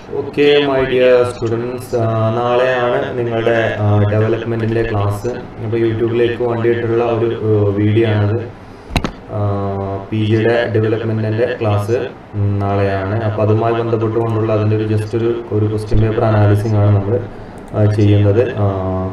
okay my dear students നാളെയാണ് നിങ്ങളുടെ ഡെവലപ്മെൻറ്റിൻ്റെ class അപ്പോൾ യൂട്യൂബിലേക്ക് വേണ്ടിയിട്ടുള്ള ഒരു വീഡിയോ ആണത് പി ജിയുടെ ഡെവലപ്മെൻറ്റിൻ്റെ ക്ലാസ് നാളെയാണ് അപ്പോൾ അതുമായി ബന്ധപ്പെട്ടുകൊണ്ടുള്ള അതിൻ്റെ ഒരു ജസ്റ്റ് ഒരു ഒരു ക്വസ്റ്റ്യൻ പേപ്പർ അനാലിസിംഗ് ആണ് നമ്മൾ ചെയ്യുന്നത് ആ,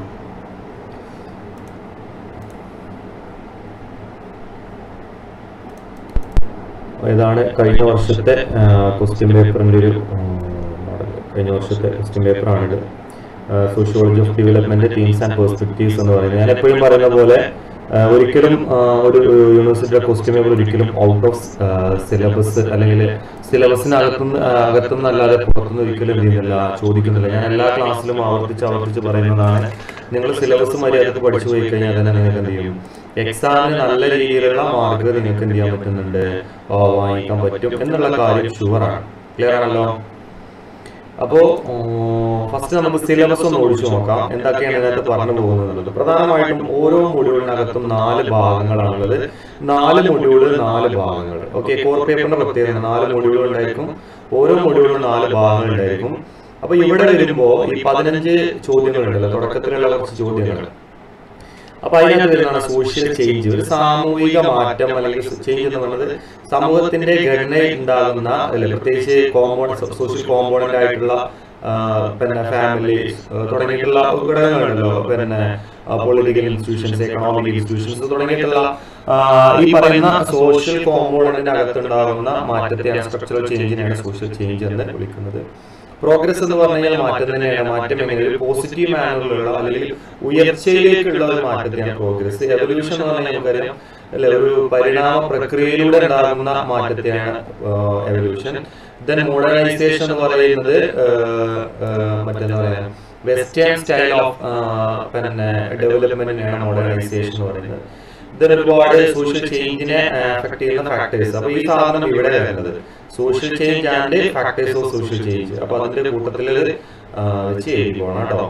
ഇതാണ് കഴിഞ്ഞ വർഷത്തെ ക്വസ്റ്റ്യൻ പേപ്പറിൻ്റെ ഒരു മോഡൽ കഴിഞ്ഞ വർഷത്തെ ക്വസ്റ്റ്യൻ പേപ്പറാണിത് sociology of development themes and perspectives എന്ന് പറയുന്നത് ഞാൻ എപ്പോഴും പറയുന്ന പോലെ ആ, ഒരിക്കലും ആ, ഒരു യൂണിവേഴ്സിറ്റിയുടെ ക്വസ്റ്റ്യൻ പേപ്പർ ഒരിക്കലും ഔട്ട് ഓഫ് സിലബസ് അല്ലെങ്കിൽ സിലബസിനകത്തുനിന്ന് അകത്തുനിന്ന് അല്ലാതെ പുറത്തുനിന്ന് ഒരിക്കലും എന്ത് ചെയ്യുന്നില്ല ചോദിക്കുന്നില്ല ഞാൻ എല്ലാ ക്ലാസ്സിലും ആവർത്തിച്ച് ആവർത്തിച്ച് പറയുന്നതാണ് നിങ്ങൾ സിലബസ് മര്യാദക്ക് പഠിച്ചു പോയി കഴിഞ്ഞാൽ തന്നെ നിങ്ങൾക്ക് എന്ത് ചെയ്യും എക്സാമിന് നല്ല രീതിയിലുള്ള മാർക്ക് നിങ്ങൾക്ക് എന്ത് ചെയ്യാൻ പറ്റുന്നുണ്ട് ആ, വാങ്ങിക്കാൻ പറ്റും എന്നുള്ള കാര്യം ഷുവറാണ് ക്ലിയർ ആണല്ലോ അപ്പോ ഫസ്റ്റ് നമുക്ക് സിലബസ് ഒന്ന് ഓടിച്ചു നോക്കാം എന്തൊക്കെയാണ് ഇതിനകത്ത് പറഞ്ഞു പോകുന്നത് പ്രധാനമായിട്ടും ഓരോ മൊഡ്യൂളിനകത്തും നാല് ഭാഗങ്ങളാണുള്ളത് നാല് മൊഡ്യൂള് നാല് ഭാഗങ്ങൾ ഓക്കെ കോർ പേപ്പറിന്റെ പ്രത്യേകത നാല് മൊഡ്യൂളുകൾ ഉണ്ടായിരിക്കും ഓരോ മൊഡ്യൂളിലും നാല് ഭാഗങ്ങൾ ഉണ്ടായിരിക്കും അപ്പൊ ഇവിടെ വരുമ്പോ ഈ പതിനഞ്ച് ചോദ്യങ്ങളുണ്ടല്ലോ തുടക്കത്തിലുള്ള കുറച്ച് ചോദ്യങ്ങൾ അപ്പൊ അതിനകത്ത് വരുന്നതാണ് സോഷ്യൽ ചേഞ്ച് ഒരു സാമൂഹിക മാറ്റം അല്ലെങ്കിൽ ചേഞ്ച് എന്ന് പറയുന്നത് സമൂഹത്തിന്റെ ഘടനയിൽ ഉണ്ടാകുന്ന അല്ലെ പ്രത്യേകിച്ച് കോമ്പോണന്റ് സോഷ്യൽ കോമ്പോണന്റ് ആയിട്ടുള്ള ആ, പിന്നെ ഫാമിലി തുടങ്ങിയിട്ടുള്ള ഘടകങ്ങളുണ്ടല്ലോ പിന്നെ പൊളിറ്റിക്കൽ ഇൻസ്റ്റിറ്റ്യൂഷൻസ് എക്കണോമിക് ഇൻസ്റ്റിറ്റ്യൂഷൻസ് തുടങ്ങിയിട്ടുള്ള ആ, ഈ പറയുന്ന സോഷ്യൽ കോമ്പോണന്റിന്റെ അകത്തുണ്ടാകുന്ന മാറ്റത്തെയാണ് സ്ട്രക്ചറൽ ചേഞ്ചിനെയാണ് സോഷ്യൽ ചേഞ്ച് എന്ന് വിളിക്കുന്നത് പ്രോഗ്രസ് എന്ന് പറഞ്ഞു കഴിഞ്ഞാൽ മാറ്റം തന്നെയാണ് മാറ്റം എങ്ങനെ ഒരു പോസിറ്റീവ് മാനറിലുള്ള അല്ലെങ്കിൽ ഉയർച്ചയിലേക്കുള്ള ഒരു മാറ്റത്തെയാണ് പ്രോഗ്രസ് എവല്യൂഷൻ എന്ന് പറഞ്ഞാൽ നമുക്കറിയാം അല്ലെ ഒരു പരിണാമ പ്രക്രിയയിലൂടെ ഉണ്ടാകുന്ന മാറ്റത്തെയാണ് എവല്യൂഷൻ ദെൻ മോഡേണൈസേഷൻ എന്ന് പറയുന്നത് മറ്റെന്താ പറയാ വെസ്റ്റേൺ സ്റ്റൈൽ ഓഫ് പിന്നെ ഡെവലപ്മെന്റിനെയാണ് മോഡേണൈസേഷൻ എന്ന് പറയുന്നത് ഇതിന് ഒരുപാട് സോഷ്യൽ ചേഞ്ചിനെ അഫക്ട് ചെയ്യുന്ന ഫാക്ടേഴ്സ് അപ്പൊ ഈ സാധനം ഇവിടെ വരുന്നത് social change and factors of social change അപ്പൊ അതിന്റെ കൂട്ടത്തിൽ വെച്ച് എഴുതി പോകണം കേട്ടോ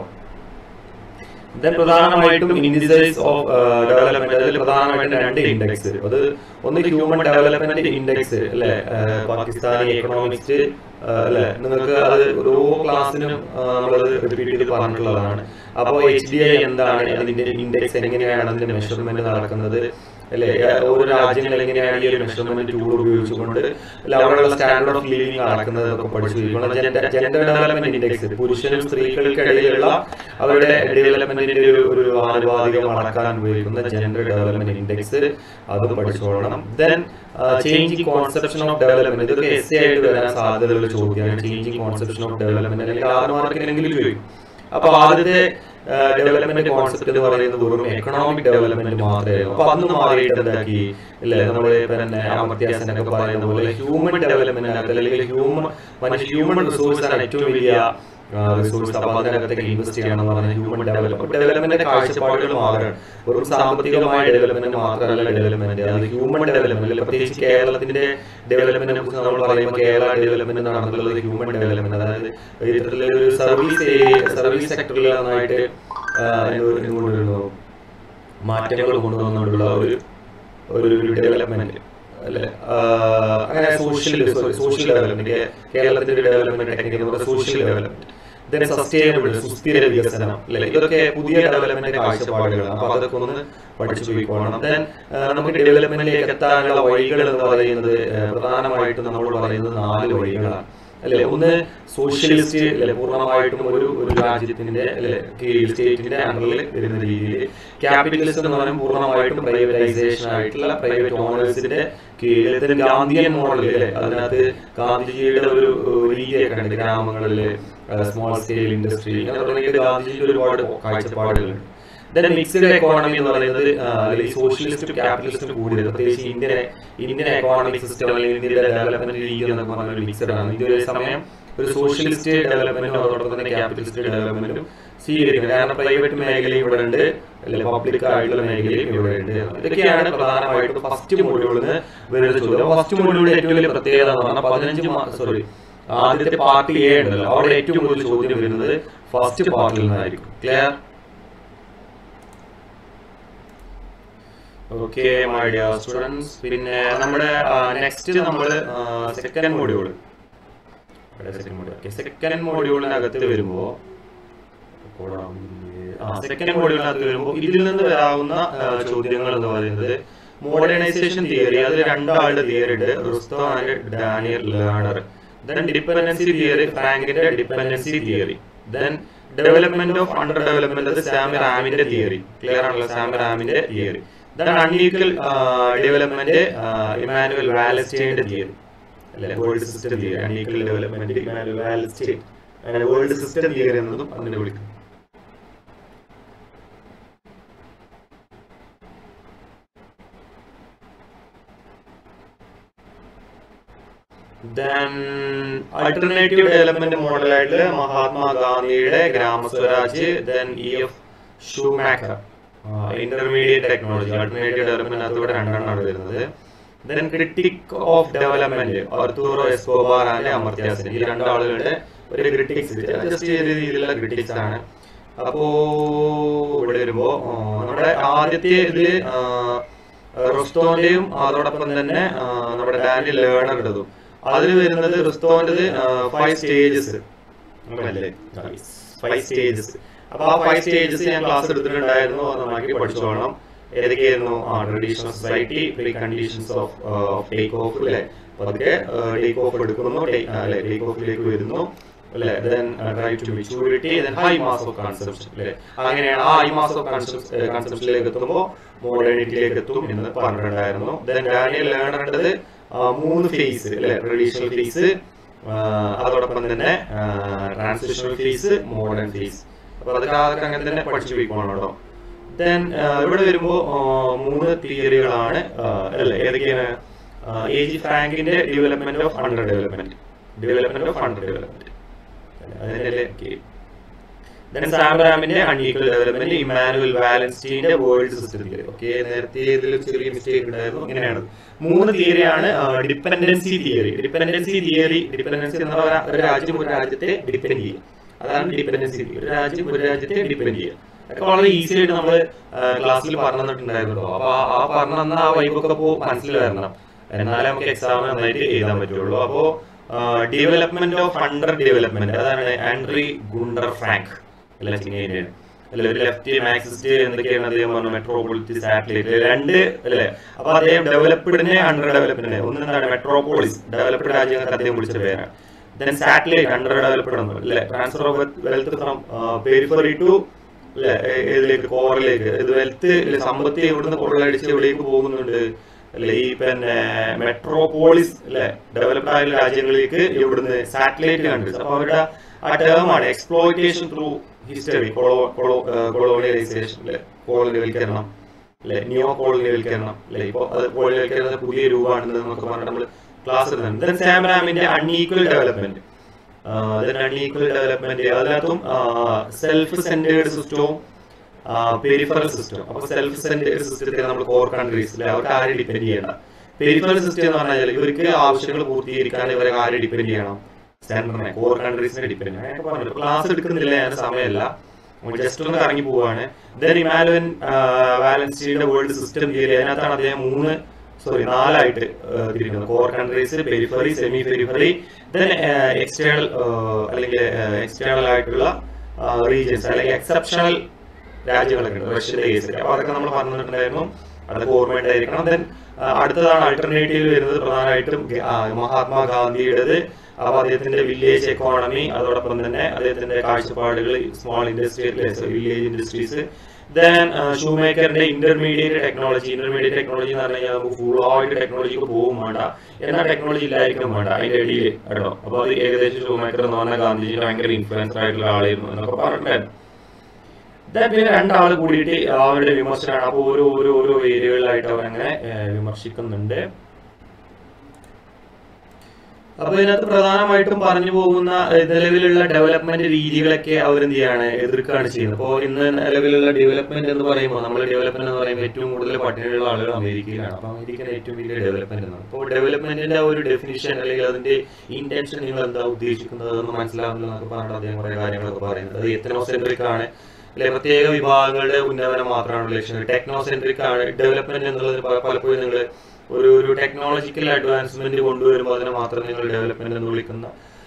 ദെൻ പ്രധാനമായിട്ടും ഇൻഡിസൈസ് ഓഫ് ഡെവലപ്മെന്റ് അതിൽ പ്രധാനമായിട്ടും രണ്ട് ഇൻഡെക്സ് അത് ഒന്ന് ഹ്യൂമൻ ഡെവലപ്മെന്റ് ഇൻഡെക്സ് അല്ലെ പാകിസ്ഥാനി എക്കണോമിക്സ് അല്ലെ നിങ്ങൾക്ക് അത് ഓരോ ക്ലാസ്സിനും നമ്മളത് റിപ്പീറ്റ് ചെയ്ത് പറഞ്ഞിട്ടുള്ളതാണ് അപ്പോൾ എച്ച് ഡി ഐ എന്താണ് അതിന്റെ ഇൻഡെക്സ് എങ്ങനെയാണ് അതിന്റെ മെഷർമെന്റ് നടക്കുന്നത് അല്ലെ ഓരോ രാജ്യങ്ങൾ എങ്ങനെയാണ് ഈ ഒരു മെഷർമെന്റ് ടൂൾ ഉപയോഗിച്ചുകൊണ്ട് അല്ലെ അവിടെയുള്ള സ്റ്റാൻഡേർഡ് ഓഫ് ലിവിംഗ് അളക്കുന്നത് എന്നൊക്കെ പഠിച്ചു ജെൻഡർ ഡെവലപ്മെന്റ് ഇൻഡെക്സ് പുരുഷനും സ്ത്രീകൾക്കിടയിലുള്ള അവരുടെ ഡെവലപ്മെന്റിന്റെ ഒരു ഒരു ആനുപാതികം അളക്കാൻ ഉപയോഗിക്കുന്ന ജെൻഡർ ഡെവലപ്മെന്റ് ഇൻഡെക്സ് അതും പഠിച്ചോളണം then changing conception of development ഇതൊക്കെ എസ് ആയിട്ട് വരാൻ സാധ്യതയുള്ള ചോദ്യമാണ് ചേഞ്ചിങ് കോൺസെപ്ഷൻ ഓഫ് ഡെവലപ്മെന്റ് അല്ലെങ്കിൽ ആറ് മാർക്കിനെങ്കിലും ചോദിക്കും അപ്പൊ ആദ്യത്തെ ഡെവലപ്മെന്റ് കോൺസെപ്റ്റ് എന്ന് പറയുന്നത് വെറും എക്കണോമിക് ഡെവലപ്മെന്റ് മാത്രമായിരുന്നു അപ്പൊ അന്ന് മാറിയിട്ട് എന്താക്കി ഇല്ലേ നമ്മൾ പിന്നെ അമർത്യാസനൊക്കെ പറയുന്ന പോലെ ഹ്യൂമൻ ഡെവലപ്മെന്റ് അല്ലെങ്കിൽ ഹ്യൂമൻ മനുഷ്യ ഹ്യൂമൻ റിസോഴ്സ് ആണ് ഏറ്റവും വലിയ റിസോഴ്സ് അപ്പൊ അതിനകത്തേക്ക് ഇൻവെസ്റ്റ് ചെയ്യണം എന്ന് പറഞ്ഞാൽ ഹ്യൂമൻ ഡെവലപ്മെന്റ് ഡെവലപ്മെന്റ് കാഴ്ചപ്പാടുകൾ മാറണം വെറും സാമ്പത്തികമായ ഡെവലപ്മെന്റ് മാത്രമല്ല ഡെവലപ്മെന്റ് അത് ഹ്യൂമൻ ഡെവലപ്മെന്റ് പ്രത്യേകിച്ച് കേരളത്തിന്റെ ഡെവലപ്മെന്റിനെ കുറിച്ച് നമ്മൾ പറയുമ്പോൾ കേരള ഡെവലപ്മെന്റ് നടന്നിട്ടുള്ളത് ഹ്യൂമൻ ഡെവലപ്മെന്റ് അതായത് ഇത്തരത്തിലൊരു സർവീസ് സർവീസ് സെക്ടറിൽ നന്നായിട്ട് എന്തുകൊണ്ടിരുന്നു മാറ്റങ്ങൾ കൊണ്ടുവന്നുകൊണ്ടുള്ള ഒരു ഒരു ഡെവലപ്മെന്റ് അല്ലെ അങ്ങനെ സോഷ്യൽ സോഷ്യൽ ഡെവലപ്മെന്റ് കേരളത്തിന്റെ ഒരു ഡെവലപ്മെന്റ് ടെക്നിക്ക് എന്ന് പറയുന്നത് സോഷ്യൽ ഡെവലപ്മെന്റ് ദെൻ സസ്റ്റൈനബിൾ സുസ്ഥിര വികസനം അല്ലെ ഇതൊക്കെ പുതിയ ഡെവലപ്മെന്റ് കാഴ്ചപ്പാടുകളാണ് അപ്പൊ അതൊക്കെ ഒന്ന് പഠിച്ചു പോയിക്കോണം ദെൻ നമുക്ക് ഡെവലപ്മെന്റിലേക്ക് എത്താനുള്ള വഴികൾ എന്ന് പറയുന്നത് പ്രധാനമായിട്ടും നമ്മൾ പറയുന്നത് നാല് വഴികളാണ് അല്ലെ ഒന്ന് സോഷ്യലിസ്റ്റ് അല്ലെ പൂർണ്ണമായിട്ടും ഒരു ഒരു രാജ്യത്തിന്റെ അല്ലെ കീഴിൽ സ്റ്റേറ്റിന്റെ അണ്ടറിൽ വരുന്ന രീതിയിൽ ക്യാപിറ്റലിസം എന്ന് പറയുമ്പോൾ പൂർണ്ണമായിട്ടും പ്രൈവറ്റൈസേഷൻ ആയിട്ടുള്ള പ്രൈവറ്റ് ഓണേഴ്സിന്റെ കീഴിൽ തന്നെ ഗാന്ധിയൻ മോഡൽ അല്ലെ അതിനകത്ത് ഗാന്ധിജിയുടെ ഒരു രീതിയൊക്കെ ഉണ്ട് ഗ്രാമങ്ങളിൽ സ്മോൾ സ്കെയിൽ ഇൻഡസ്ട്രി അങ്ങനെ തുടങ്ങിയിട്ട് ഗാന്ധിജിയുടെ ഒരുപാട് കാഴ്ചപ്പാടുകളുണ്ട് ദെൻ മിക്സ്ഡ് എക്കോണമി എന്ന് പറയുന്നത് അല്ലെങ്കിൽ സോഷ്യലിസ്റ്റും ക്യാപിറ്റലിസ്റ്റും കൂടിയത് പ്രത്യേകിച്ച് ഇന്ത്യൻ ഇന്ത്യൻ എക്കോണമിക് സിസ്റ്റം അല്ലെങ്കിൽ ഇന്ത്യയുടെ ഡെവലപ്മെന്റ് രീതി എന്നൊക്കെ പറഞ്ഞ ഒരു മിക്സഡ് ആണ് ഇന്ത്യ ഒരു സമയം ഒരു സോഷ്യലിസ്റ്റ് ഡെവലപ്മെന്റും അതോടൊപ്പം തന്നെ ക്യാപിറ്റലിസ്റ്റ് ഡെവലപ്മെന്റും സ്വീകരിക്കുന്നത് കാരണം പ്രൈവറ്റ് മേഖലയും ഇവിടെ ഉണ്ട് അല്ലെങ്കിൽ പബ്ലിക് ആയിട്ടുള്ള മേഖലയും ഇവിടെ ഉണ്ട് ഇതൊക്കെയാണ് പ്രധാനമായിട്ടും ഫസ്റ്റ് മൊഡ്യൂളിൽ വരുന്ന ചോദ്യം ഫസ്റ്റ് മൊഡ്യൂളിന്റെ ഏറ്റവും വലിയ പ്രത്യേകത എന്ന് പറഞ്ഞാൽ പതിനഞ്ച് സോറി ആദ്യത്തെ പാർട്ട് എ ഉണ്ടല്ലോ അവിടെ ഏറ്റവും കൂടുതൽ ചോദ്യം വരുന്നത് ഫസ്റ്റ് പാർട്ടിൽ നിന്നായിരിക്കും clear okay my dear students പിന്നെ നമ്മുടെ നെക്സ്റ്റ് നമ്മൾ second module second module okay second മോഡ്യൂളിനകത്ത് വരുമ്പോൾ സെക്കൻഡ് മോഡ്യൂളിനകത്ത് വരുമ്പോൾ ഇതിൽ നിന്ന് വരാവുന്ന ആ, ചോദ്യങ്ങൾ എന്ന് പറയുന്നത് മോഡേണൈസേഷൻ തിയറി അതിൽ രണ്ടാളുടെ തിയറി ഉണ്ട് Rostow and Daniel Lerner then dependency theory ഫ്രാങ്കിന്റെ dependency theory then development of under development അത് സാമി റാമിന്റെ തിയറി ക്ലിയർ ആണല്ലോ സാമി റാമിന്റെ theory then unequal development Immanuel വാലസ്റ്റൈന്റെ തിയറി അല്ലെ world system theory unequal development Immanuel Wallerstein അങ്ങനെ world system theory എന്നതും അങ്ങനെ വിളിക്കും ദെൻ ആൾട്ടർനേറ്റീവ് ഡെവലപ്മെന്റ് മോഡലായിട്ട് മഹാത്മാഗാന്ധിയുടെ Gramswaraj then E F Schumacher intermediate technology alternative development അതുകൂടെ രണ്ടെണ്ണമാണ് വരുന്നത് then critic of development Arturo Escobar and Amartya Sen ഈ രണ്ടാളുകളുടെ ഒരു ക്രിട്ടിക്സ് ജസ്റ്റ് ചെറിയ രീതിയിലുള്ള ക്രിട്ടിക്സ് ആണ് അപ്പോ ഇവിടെ വരുമ്പോ ആ, നമ്മുടെ ആദ്യത്തെ ഇതില് ആ, റൊസ്റ്റോന്റെയും അതോടൊപ്പം തന്നെ ആ, നമ്മുടെ ഡാനിയൽ ലേണറുടേതും അതിൽ വരുന്നത് റിസ്തോന്റെ ഫൈവ് സ്റ്റേജസ് അല്ലേ ഫൈവ് സ്റ്റേജസ് അപ്പൊ ആ ഫൈവ് സ്റ്റേജസ് ഞാൻ ക്ലാസ് എടുത്തിട്ടുണ്ടായിരുന്നു അത് നന്നാക്കി പഠിച്ചോളണം ഏതൊക്കെയായിരുന്നു ആ traditional society pre conditions of take off അല്ലെ പതുക്കെ ടേക്ക് ഓഫ് എടുക്കുന്നു take- ആ, അല്ലെ ടേക്ക് ഓഫിലേക്ക് വരുന്നു അല്ലെ then drive to maturity then high mass of conception അല്ലെ അങ്ങനെയാണ് ആ ഹൈ മാസ് ഓഫ് കൺസെപ്ഷനിലേക്ക് എത്തുമ്പോൾ മോഡേണിറ്റിയിലേക്ക് എത്തും എന്ന് പറഞ്ഞിട്ടുണ്ടായിരുന്നു ദെൻ ഡാനിയൽ ലേണറിൻ്റെത് മൂന്ന് ഫേസ് അല്ലെ ട്രഡീഷണൽ ഫേസ് അതോടൊപ്പം തന്നെ ട്രാൻസിഷണൽ ഫേസ് മോഡേൺ ഫേസ് അപ്പൊ അതൊക്കെ അതൊക്കെ അങ്ങനെ തന്നെ പഠിച്ചു പോയിക്കോണം കേട്ടോ ദെൻ ഇവിടെ വരുമ്പോ ആ, മൂന്ന് തിയറികളാണ് അല്ലെ ഏതൊക്കെയാണ് എ ജി ഫ്രാങ്കിന്റെ development of under development development of under development അതിന്റെ ദെൻ സാംറാമിന്റെ അൺഈക്വൽ ഡെവലപ്മെന്റ് ഇമാനുവൽ വാലൻസ്റ്റീന്റെ വേൾഡ് സിസ്റ്റം തിയറി ഓക്കെ നേരത്തെ ഇതിൽ ചെറിയ മിസ്റ്റേക്ക് ഉണ്ടായിരുന്നു ഇങ്ങനെയാണ് മൂന്ന് തിയറിയാണ് dependency theory dependency theory dependency എന്ന് പറഞ്ഞാൽ ഒരു രാജ്യം ഒരു രാജ്യത്തെ ഡിപ്പെൻഡ് ചെയ്യും അതാണ് ഡിപ്പെൻഡൻസി തിയറി ഒരു രാജ്യം ഒരു രാജ്യത്തെ ഡിപ്പെൻഡ് ചെയ്യുക അതൊക്കെ വളരെ ഈസി ആയിട്ട് നമ്മൾ ക്ലാസ്സിൽ പറഞ്ഞു തന്നിട്ടുണ്ടായിരുന്നു അപ്പൊ ആ- ആ പറഞ്ഞു തന്ന ആ വൈബൊക്കെ പോ മനസ്സിൽ വരണം എന്നാലേ നമുക്ക് എക്സാം നന്നായിട്ട് എഴുതാൻ പറ്റുള്ളൂ അപ്പോ ഡെവലപ്മെന്റ് ഓഫ് അണ്ടർ ഡെവലപ്മെന്റ് അതാണ് ആൻഡ്രി ഗുണ്ടർ ഫ്രാങ്ക് അല്ല ചിങ്ങേന്റെ അല്ല ഒരു ലെഫ്റ്റ് മാക്സിസ്റ്റ് എന്തൊക്കെയാണ് അദ്ദേഹം പറഞ്ഞു മെട്രോപൊളിറ്റി സാറ്റലൈറ്റ് രണ്ട് അല്ലേ അപ്പൊ അദ്ദേഹം ഡെവലപ്ഡിനെ അണ്ടർ ഡെവലപ്മെന്റ് ഒന്ന് എന്താണ് മെട്രോപോളിസ് ഡെവലപ്ഡ് രാജ്യങ്ങൾക്ക് അദ്ദേഹം വിളിച്ച പേരാണ് ദെൻ സാറ്റലൈറ്റ് അണ്ടർ ഡെവലപ്ഡ് എന്ന് അല്ലെ transfer of wealth from periphery to അല്ലെ ഏതിലേക്ക് കോറിലേക്ക് ഇത് വെൽത്ത് സമ്പത്ത് ഇവിടുന്ന് കൊള്ളയടിച്ച് എവിടേക്ക് പോകുന്നുണ്ട് അല്ലെ ഈ പിന്നെ മെട്രോപോളിസ് അല്ലെ ഡെവലപ്ഡ് ആയ രാജ്യങ്ങളിലേക്ക് ഇവിടുന്ന് സാറ്റലൈറ്റ് കൺട്രീസ് അപ്പൊ അവരുടെ ആ ടേമാണ് എക്സ്പ്ലോയിറ്റേഷൻ ത്രൂ ഹിസ്റ്ററി കൊളോണിയലൈസേഷൻ അല്ലെ കോളനിവൽക്കരണം അല്ലെ നിയോ കോളനിവൽക്കരണം അല്ലെ ഇപ്പൊ അത് കോളനിവൽക്കരണ പുതിയ രൂപമാണ് എന്നൊക്കെ പറഞ്ഞിട്ട് നമ്മൾ ക്ലാസ് എടുക്കുന്നുണ്ട് ദെൻ സാംറാമിന്റെ unequal development then unequal development അതിനകത്തും സെൽഫ് സെന്റേർഡ് സിസ്റ്റവും പെരിഫറൽ സിസ്റ്റം അപ്പൊ സെൽഫ് സെന്റേർഡ് സിസ്റ്റത്തിൽ നമ്മൾ കോർ കൺട്രീസ് അവർക്ക് ആരെ ഡിപ്പെൻഡ് ചെയ്യണ്ട പെരിഫറൽ സിസ്റ്റം എന്ന് പറഞ്ഞാൽ ഇവർക്ക് ആവശ്യങ്ങൾ പൂർത്തീകരിക്കാൻ ഇവരെ ആരെ ഡിപ്പെൻഡ് ചെയ്യണം സെന്ററിനെ കോർ കൺട്രീസിനെ ഡിപ്പെൻഡ് ചെയ്യണം അങ്ങനെയൊക്കെ പറഞ്ഞു ക്ലാസ് എടുക്കുന്നില്ല ഞാൻ സമയമല്ല ജസ്റ്റ് ഒന്ന് കറങ്ങി പോവാണ് ദെൻ ഇമാലുവൻ വാലൻസിയുടെ വേൾഡ് സിസ്റ്റം തിയറി അതിനകത്താണ് അദ്ദേഹം മൂന്ന് സോറി നാലായിട്ട് ആ, തിരിക്കുന്നത് core countries periphery semi periphery then external അല്ലെങ്കിൽ എക്സ്റ്റേണൽ ആയിട്ടുള്ള റീജിയൻസ് അല്ലെങ്കിൽ എക്സെപ്ഷണൽ രാജ്യങ്ങളൊക്കെ ഉണ്ട് റഷ്യയുടെ കേസിൽ അപ്പൊ അതൊക്കെ നമ്മൾ പറഞ്ഞിട്ടുണ്ടായിരുന്നു അതൊക്കെ ഓർമ്മയുണ്ടായിരിക്കണം ദെൻ അടുത്തതാണ് ആൾട്ടർനേറ്റീവ് വരുന്നത് പ്രധാനമായിട്ടും ഗ- ആ, മഹാത്മാഗാന്ധിയുടേത് അപ്പൊ അദ്ദേഹത്തിന്റെ വില്ലേജ് എക്കോണമി അതോടൊപ്പം തന്നെ അദ്ദേഹത്തിന്റെ കാഴ്ചപ്പാടുകൾ small industry village industries then ഷൂമേക്കറിന്റെ ഇന്റർമീഡിയറ്റ് ടെക്നോളജി ഇന്റർമീഡിയറ്റ് ടെക്നോളജി എന്ന് പറഞ്ഞു കഴിഞ്ഞാൽ നമുക്ക് ഫുൾ ആയിട്ട് ടെക്നോളജിക്ക് പോകും വേണ്ട എന്നാൽ ടെക്നോളജി ഇല്ലായിരിക്കും വേണ്ട അതിന്റെ ഇടയിൽ കേട്ടോ അപ്പൊ അത് ഏകദേശം ഷൂമേക്കർ എന്ന് പറഞ്ഞ ഗാന്ധിജിയുടെ ഭയങ്കര ഇൻഫ്ലുവൻസർ ആയിട്ടുള്ള ആളായിരുന്നു എന്നൊക്കെ പറഞ്ഞിട്ടുണ്ടായിരുന്നു Then പിന്നെ രണ്ടാൾ കൂടിയിട്ട് അവരുടെ വിമർശനമാണ് അപ്പോൾ ഓരോ ഓരോ ഓരോ ഏരിയകളിലായിട്ട് അവരങ്ങനെ ഏഹ്, വിമർശിക്കുന്നുണ്ട് അപ്പൊ ഇതിനകത്ത് പ്രധാനമായിട്ടും പറഞ്ഞു പോകുന്ന ഏഹ്, നിലവിലുള്ള ഡെവലപ്മെന്റ് രീതികളൊക്കെ അവരെന്ത് ചെയ്യാണ് എതിർക്കുകയാണ് ചെയ്യുന്നത് അപ്പോൾ ഇന്ന് നിലവിലുള്ള ഡെവലപ്മെന്റ് എന്ന് പറയുമ്പോൾ നമ്മൾ ഡെവലപ്മെന്റ് എന്ന് പറയുമ്പോൾ ഏറ്റവും കൂടുതൽ പട്ടിണിയുള്ള ആളുകൾ അമേരിക്കയിലാണ് അപ്പൊ അമേരിക്കയിലെ ഏറ്റവും വലിയ ഡെവലപ്മെന്റ് എന്നാണ് അപ്പോൾ ഡെവലപ്മെന്റിന്റെ ആ ഒരു ഡെഫിനിഷൻ അല്ലെങ്കിൽ അതിന്റെ ഇന്റൻഷൻ നിങ്ങൾ എന്താ ഉദ്ദേശിക്കുന്നത് എന്ന് മനസ്സിലാവുന്നില്ല എന്നൊക്കെ പറഞ്ഞിട്ട് അദ്ദേഹം കുറെ കാര്യങ്ങളൊക്കെ പറയുന്നത് അത് എത്തനോസെൻട്രിക് ആണ് അല്ലെ പ്രത്യേക വിഭാഗങ്ങളുടെ ഉന്നമനം മാത്രമാണ് ലക്ഷ്യം ടെക്നോസെൻട്രിക് ആണ് ഡെവലപ്മെന്റ് എന്നുള്ളത് പ- പലപ്പോഴും നിങ്ങൾ ഒരു ഒരു ടെക്നോളജിക്കൽ അഡ്വാൻസ്മെന്റ് കൊണ്ടുവരുമ്പോൾ അതിനെ മാത്രം നിങ്ങൾ ഡെവലപ്മെന്റ് എന്ന് വിളിക്കുന്ന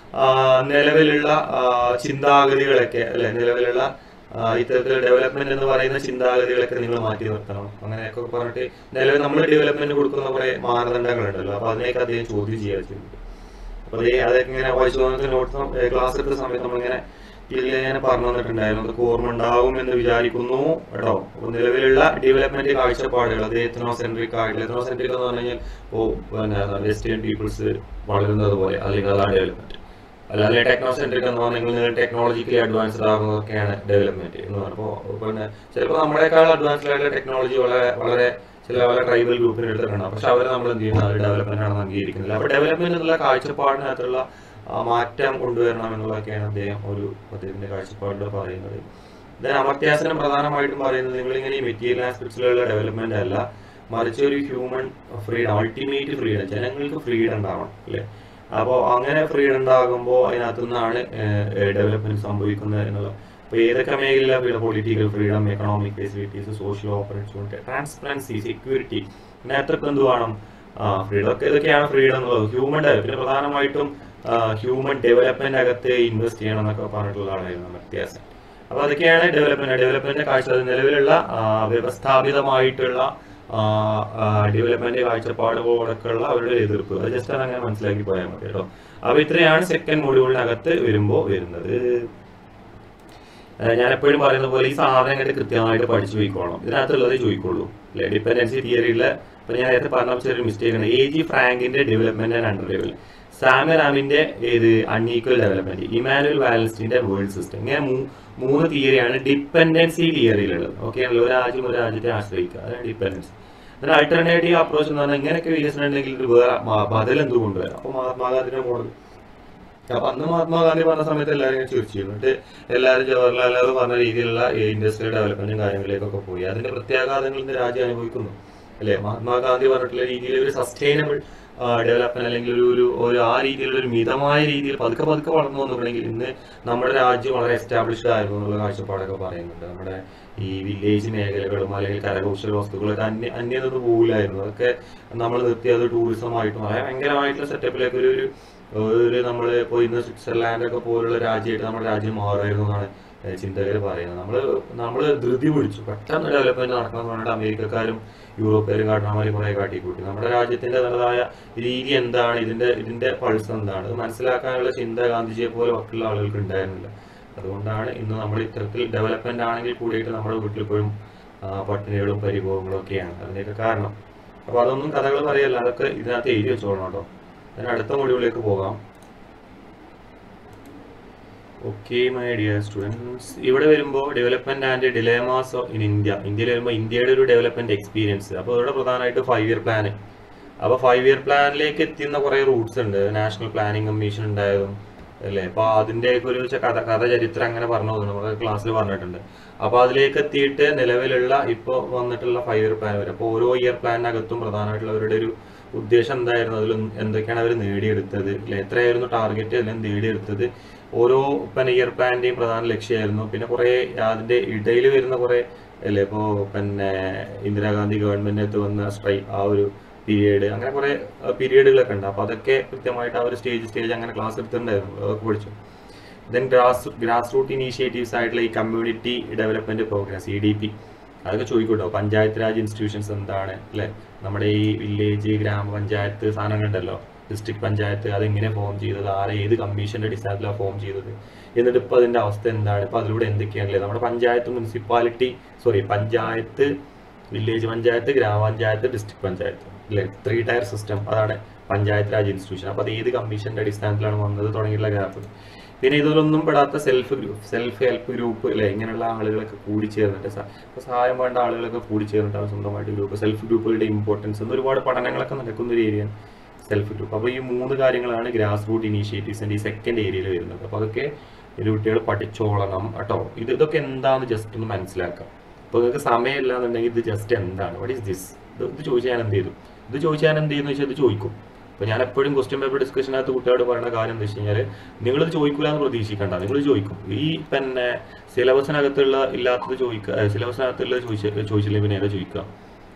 ആ, നിലവിലുള്ള ആ, ചിന്താഗതികളൊക്കെ അല്ലെ നിലവിലുള്ള ആ, ഇത്തരത്തിൽ ഡെവലപ്മെന്റ് എന്ന് പറയുന്ന ചിന്താഗതികളൊക്കെ നിങ്ങൾ മാറ്റി നിർത്തണം അങ്ങനെയൊക്കെ പറഞ്ഞിട്ട് നിലവിൽ നമ്മൾ ഡെവലപ്മെന്റ് കൊടുക്കുന്ന കുറെ മാനദണ്ഡങ്ങളുണ്ടല്ലോ അപ്പൊ അതിനെയൊക്കെ അദ്ദേഹം ചോദ്യം ചെയ്യാൻ ചെയ്യുന്നത് അപ്പൊ അതേ അതൊക്കെ ഇങ്ങനെ വായിച്ചു പോകുന്ന നോട്ട്സ് ക്ലാസ് എടുത്ത സമയത്ത് നമ്മളിങ്ങനെ ഇതിൽ ഞാൻ പറഞ്ഞു തന്നിട്ടുണ്ടായിരുന്നു അതൊക്കെ ഓർമ്മ ഉണ്ടാവും എന്ന് വിചാരിക്കുന്നു കേട്ടോ അപ്പൊ നിലവിലുള്ള ഡെവലപ്മെന്റ് കാഴ്ചപ്പാടുകൾ അത് എത്തനോ സെൻട്രിക് ആയിട്ടുള്ള എത്തനോ സെൻട്രിക് എന്ന് പറഞ്ഞു കഴിഞ്ഞാൽ ഓ പിന്നെ വെസ്റ്റേൺ പീപ്പിൾസ് വളരുന്നത് പോലെ അല്ലെങ്കിൽ അതാണ് ഡെവലപ്മെന്റ് അല്ലാതെ ടെക്നോ സെൻട്രിക് എന്ന് പറഞ്ഞാൽ നിങ്ങൾ ടെക്നോളജിക്കലി അഡ്വാൻസ്ഡ് ആകുന്നതൊക്കെയാണ് ഡെവലപ്മെന്റ് എന്ന് പറയുമ്പോൾ പിന്നെ ചിലപ്പോൾ നമ്മളെക്കാൾ അഡ്വാൻസ്ഡ് ആയിട്ടുള്ള ടെക്നോളജി വളരെ വളരെ ചില പല ട്രൈബൽ ഗ്രൂപ്പിന് എടുത്തിട്ടുണ്ടാവും പക്ഷെ അവരെ നമ്മൾ എന്ത് ചെയ്യുന്നത് അവർ ഡെവലപ്മെന്റ് ആണെന്ന് അംഗീകരിക്കുന്നില്ല അപ്പൊ ഡെവലപ്മെന്റ് എന്നുള്ള കാഴ്ചപ്പാടിനകത്തുള്ള ആ, മാറ്റം കൊണ്ടുവരണം എന്നുള്ളതൊക്കെയാണ് അദ്ദേഹം ഒരു അദ്ദേഹത്തിന്റെ കാഴ്ചപ്പാടിൽ പറയുന്നത് ഇതിന് അമർത്യാസനം പ്രധാനമായിട്ടും പറയുന്നത് നിങ്ങളിങ്ങനെ ഈ മെറ്റീരിയൽ ആസ്പെക്ട്സിലുള്ള ഡെവലപ്മെന്റ് അല്ല മറിച്ച് ഒരു ഹ്യൂമൻ ഫ്രീഡം അൾട്ടിമേറ്റ് ഫ്രീഡം ജനങ്ങൾക്ക് ഫ്രീഡം ഉണ്ടാവണം അല്ലേ അപ്പോൾ അങ്ങനെ ഫ്രീഡം ഉണ്ടാകുമ്പോൾ അതിനകത്തു നിന്നാണ് ഡെവലപ്മെന്റ് സംഭവിക്കുന്നത് എന്നുള്ള അപ്പോൾ ഏതൊക്കെ മേഖല political freedom economic facilities social opportunity transparency security ഇതിനകത്തൊക്കെ എന്ത് വേണം ഫ്രീഡം ഒക്കെ ഇതൊക്കെയാണ് ഫ്രീഡം എന്നുള്ളത് ഹ്യൂമൻ പിന്നെ പ്രധാനമായിട്ടും ഹ്യൂമൻ ഡെവലപ്മെന്റ് അകത്ത് ഇൻവെസ്റ്റ് ചെയ്യണം എന്നൊക്കെ പറഞ്ഞിട്ടുള്ള ആളായിരുന്നു വ്യത്യാസം അപ്പൊ അതൊക്കെയാണ് ഡെവലപ്മെന്റ് ഡെവലപ്മെന്റ് കാഴ്ച അത് നിലവിലുള്ള ആ, വ്യവസ്ഥാപിതമായിട്ടുള്ള ഡെവലപ്മെന്റ് കാഴ്ചപ്പാടുകളൊക്കെ ഉള്ള അവരുടെ എതിർപ്പ് അത് ജസ്റ്റ് അത് അങ്ങനെ മനസ്സിലാക്കി പോയാൽ മതി കേട്ടോ അപ്പൊ ഇത്രയാണ് സെക്കൻഡ് മൊഡ്യൂളിനകത്ത് വരുമ്പോ വരുന്നത് ഏഹ് ഞാൻ എപ്പോഴും പറയുന്ന പോലെ ഈ സാധനങ്ങൾ കൃത്യമായിട്ട് പഠിച്ചു പോയിക്കോളണം ഇതിനകത്തുള്ളത് ചോദിക്കുള്ളൂ അല്ലെ ഡിപ്പെൻഡൻസി തിയറിയിലെ ഇപ്പൊ ഞാൻ നേരത്തെ പറഞ്ഞ ചെറിയൊരു മിസ്റ്റേക്ക് ആണ് എ ജി ഫ്രാങ്കിന്റെ ഡെവലപ്മെന്റ് ആൻഡ് അണ്ടർ ഡെവലപ്മെന്റ് സാമിറാമിന്റെ ഏത് അൺഈക്വൽ ഡെവലപ്മെന്റ് ഇമാനുവൽ വാലൻസിന്റെ വേൾഡ് സിസ്റ്റം ഇങ്ങനെ മൂ- മൂന്ന് തിയറിയാണ് ഡിപ്പെൻഡൻസി തിയറിയിലുള്ളത് ഓക്കെ ആണല്ലോ ഒരു രാജ്യം ഒരു രാജ്യത്തെ ആശ്രയിക്കുക അതാണ് ഡിപ്പെൻഡൻസി അതിന് ആൾട്ടർനേറ്റീവ് അപ്രോച്ച് എന്ന് പറഞ്ഞാൽ ഇങ്ങനെയൊക്കെ വികസനം ഉണ്ടെങ്കിൽ ഒരു വേറെ മ- ബദൽ എന്ത് കൊണ്ടുവരാം അപ്പൊ മഹാത്മാഗാന്ധിന്റെ മോഡൽ അപ്പൊ അന്ന് മഹാത്മാഗാന്ധി പറഞ്ഞ സമയത്ത് എല്ലാവരും ഇങ്ങനെ ചിരിച്ചു എന്നിട്ട് എല്ലാവരും ജവഹർലാൽ നെഹ്റു പറഞ്ഞ രീതിയിലുള്ള ഇൻഡസ്ട്രിയൽ ഡെവലപ്മെന്റും കാര്യങ്ങളിലേക്കൊക്കെ പോയി അതിന്റെ പ്രത്യാഘാതങ്ങൾ ഇന്ന് രാജ്യം അനുഭവിക്കുന്നു അല്ലെ മഹാത്മാഗാന്ധി പറഞ്ഞിട്ടുള്ള രീതിയിൽ ഒരു സസ്റ്റൈനബിൾ ഡെവലപ്മെന്റ് അല്ലെങ്കിൽ ഒരു ഒരു ഒരു ആ രീതിയിലുള്ള ഒരു മിതമായ രീതിയിൽ പതുക്കെ പതുക്കെ വളർന്നു വന്നിട്ടുണ്ടെങ്കിൽ ഇന്ന് നമ്മുടെ രാജ്യം വളരെ എസ്റ്റാബ്ലിഷ്ഡ് ആയിരുന്നു എന്നുള്ള കാഴ്ചപ്പാടൊക്കെ പറയുന്നുണ്ട് നമ്മുടെ ഈ വില്ലേജ് മേഖലകളും അല്ലെങ്കിൽ കരകൗശല വസ്തുക്കളൊക്കെ അന്യ അന്യം നിന്ന് പോകില്ലായിരുന്നു അതൊക്കെ നമ്മൾ നിർത്തിയത് ടൂറിസമായിട്ടും വളരെ ഭയങ്കരമായിട്ടുള്ള സെറ്റപ്പിലേക്ക് ഒരു ഒരു ഒരു നമ്മൾ ഇപ്പോൾ ഇന്ന് സ്വിറ്റ്സർലാൻഡ് ഒക്കെ പോലുള്ള രാജ്യമായിട്ട് നമ്മുടെ രാജ്യം മാറുമായിരുന്നു എന്നാണ് ചിന്തകർ പറയുന്നത് നമ്മൾ നമ്മൾ ധൃതി പിടിച്ചു പെട്ടെന്ന് ഡെവലപ്മെന്റ് നടക്കണം എന്ന് പറഞ്ഞിട്ട് അമേരിക്കക്കാരും യൂറോപ്പുകാരും കാട്ടണമാരി കുറെ കാട്ടിക്കൂട്ടി നമ്മുടെ രാജ്യത്തിന്റെ തനതായ രീതി എന്താണ് ഇതിന്റെ ഇതിന്റെ പൾസ് എന്താണ് ഇത് മനസ്സിലാക്കാനുള്ള ചിന്ത ഗാന്ധിജിയെ പോലെ മറ്റുള്ള ആളുകൾക്ക് ഉണ്ടായിരുന്നില്ല അതുകൊണ്ടാണ് ഇന്ന് നമ്മൾ ഇത്തരത്തിൽ ഡെവലപ്മെന്റ് ആണെങ്കിൽ കൂടിയിട്ട് നമ്മുടെ വീട്ടിൽ ഇപ്പോഴും ആ, പട്ടിണികളും പരിഭവങ്ങളും ഒക്കെയാണ് അതിന്റെയൊക്കെ കാരണം അപ്പൊ അതൊന്നും കഥകൾ പറയല്ല അതൊക്കെ ഇതിനകത്ത് എഴുതി വെച്ചോളണം കേട്ടോ അതിന് അടുത്ത മൊഡ്യൂളിലേക്ക് പോകാം ഓക്കെ മൈ ഡിയർ സ്റ്റുഡൻസ് ഇവിടെ വരുമ്പോൾ development and dilemmas in India ഇന്ത്യയിൽ വരുമ്പോൾ ഇന്ത്യയുടെ ഒരു ഡെവലപ്മെന്റ് എക്സ്പീരിയൻസ് അപ്പോൾ ഇവിടെ പ്രധാനമായിട്ട് ഫൈവ് ഇയർ പ്ലാൻ അപ്പോൾ ഫൈവ് ഇയർ പ്ലാനിലേക്ക് എത്തുന്ന കുറേ റൂട്ട്സ് ഉണ്ട് നാഷണൽ പ്ലാനിംഗ് കമ്മീഷൻ ഉണ്ടായതും അല്ലേ അപ്പോൾ അതിന്റെ ഒരു ച- കഥ കഥ ചരിത്രം അങ്ങനെ പറഞ്ഞു പോകുന്നു നമ്മുടെ ക്ലാസ്സിൽ പറഞ്ഞിട്ടുണ്ട് അപ്പോൾ അതിലേക്ക് എത്തിയിട്ട് നിലവിലുള്ള ഇപ്പോൾ വന്നിട്ടുള്ള ഫൈവ് ഇയർ പ്ലാൻ വരെ അപ്പോൾ ഓരോ ഇയർ പ്ലാനിനകത്തും പ്രധാനമായിട്ടുള്ള അവരുടെ ഒരു ഉദ്ദേശം എന്തായിരുന്നു അതിൽ എന്തൊക്കെയാണ് അവർ നേടിയെടുത്തത് അല്ലെ എത്രയായിരുന്നു ടാർഗറ്റ് അതിലും നേടിയെടുത്തത് ഓരോ പിന്നെ ഇയർ പ്ലാന്റെയും പ്രധാന ലക്ഷ്യമായിരുന്നു പിന്നെ കുറേ അതിന്റെ ഇടയിൽ വരുന്ന കുറേ അല്ലേ ഇപ്പോൾ പിന്നെ ഇന്ദിരാഗാന്ധി ഗവൺമെന്റിനകത്ത് വന്ന സ്ട്രൈ ആ ഒരു പീരീഡ് അങ്ങനെ കുറേ പീരീഡുകളൊക്കെ ഉണ്ട് അപ്പോൾ അതൊക്കെ കൃത്യമായിട്ട് ആ ഒരു സ്റ്റേജ് സ്റ്റേജ് അങ്ങനെ ക്ലാസ് എടുത്തിട്ടുണ്ടായിരുന്നു അതൊക്കെ പഠിച്ചു then grass grass root initiatives ആയിട്ടുള്ള ഈ community development programme C D P അതൊക്കെ ചോദിക്കൂട്ടോ പഞ്ചായത്ത് രാജ് ഇൻസ്റ്റിറ്റ്യൂഷൻസ് എന്താണ് അല്ലെ നമ്മുടെ ഈ വില്ലേജ് ഗ്രാമപഞ്ചായത്ത് സാധനങ്ങളുണ്ടല്ലോ ഡിസ്ട്രിക്ട് പഞ്ചായത്ത് അതെങ്ങനെ ഫോം ചെയ്തത് ആരെ ഏത് കമ്മീഷന്റെ അടിസ്ഥാനത്തിലാണ് ഫോം ചെയ്തത് എന്നിട്ട് ഇപ്പൊ അതിന്റെ അവസ്ഥ എന്താണ് ഇപ്പൊ അതിലൂടെ എന്തൊക്കെയാണല്ലേ നമ്മുടെ panchayat municipality sorry panchayat village panchayat ഗ്രാമപഞ്ചായത്ത് ഡിസ്ട്രിക്ട് പഞ്ചായത്ത് അല്ലെ ത്രീ ടയർ സിസ്റ്റം അതാണ് പഞ്ചായത്ത് രാജ് ഇൻസ്റ്റിറ്റ്യൂഷൻ അപ്പൊ അത് ഏത് കമ്മീഷന്റെ അടിസ്ഥാനത്തിലാണ് വന്നത് തുടങ്ങിയുള്ള ഗ്രാഫ് പിന്നെ ഇതിലൊന്നും പെടാത്ത self group self help group അല്ലെ ഇങ്ങനെയുള്ള ആളുകളൊക്കെ കൂടി ചേർന്നിട്ട് സ- ഇപ്പൊ സഹായം വേണ്ട ആളുകളൊക്കെ കൂടി ചേർന്നിട്ടാണ് സ്വന്തമായിട്ട് ഗ്രൂപ്പ് സെൽഫ് ഗ്രൂപ്പുകളുടെ ഇമ്പോർട്ടൻസ് എന്ന് ഒരുപാട് പഠനങ്ങളൊക്കെ നടക്കുന്ന ഒരു ഏരിയ സെൽഫ് ഗ്രൂപ്പ് അപ്പോൾ ഈ മൂന്ന് കാര്യങ്ങളാണ് ഗ്രാസ് റൂട്ട് ഇനീഷ്യേറ്റീവ്സിന്റെ ഈ സെക്കൻഡ് ഏരിയയിൽ വരുന്നത് അപ്പോൾ അതൊക്കെ ഒരു കുട്ടികൾ പഠിച്ചോളണം കേട്ടോ ഇത് ഇതൊക്കെ എന്താന്ന് ജസ്റ്റ് ഒന്ന് മനസ്സിലാക്കാം അപ്പോൾ നിങ്ങൾക്ക് സമയമില്ല എന്നുണ്ടെങ്കിൽ ഇത് ജസ്റ്റ് എന്താണ് വാട്ട് ഈസ് ദിസ് ഇത് ഇത് ചോദിച്ചാൽ ഞാൻ എന്ത് ചെയ്തു ഇത് ചോദിച്ചാൽ ഞാൻ എന്ത് ചെയ്യുന്നു വെച്ചാൽ ഇത് ചോദിക്കും അപ്പോൾ ഞാൻ എപ്പോഴും ക്വസ്റ്റ്യൻ പേപ്പർ ഡിസ്കഷനകത്ത് കുട്ടികളോട് പറയുന്ന കാര്യം എന്താ വെച്ച് കഴിഞ്ഞാൽ നിങ്ങളിത് ചോദിക്കില്ല എന്ന് പ്രതീക്ഷിക്കണ്ട നിങ്ങൾ ചോദിക്കും ഈ പിന്നെ സിലബസിനകത്തുള്ള ഇല്ലാത്തത് ചോദിക്കുക സിലബസിനകത്തുള്ള ചോദിച്ച ചോദിച്ചില്ലെങ്കിൽ പിന്നെ ഏതാ ചോദിക്കുക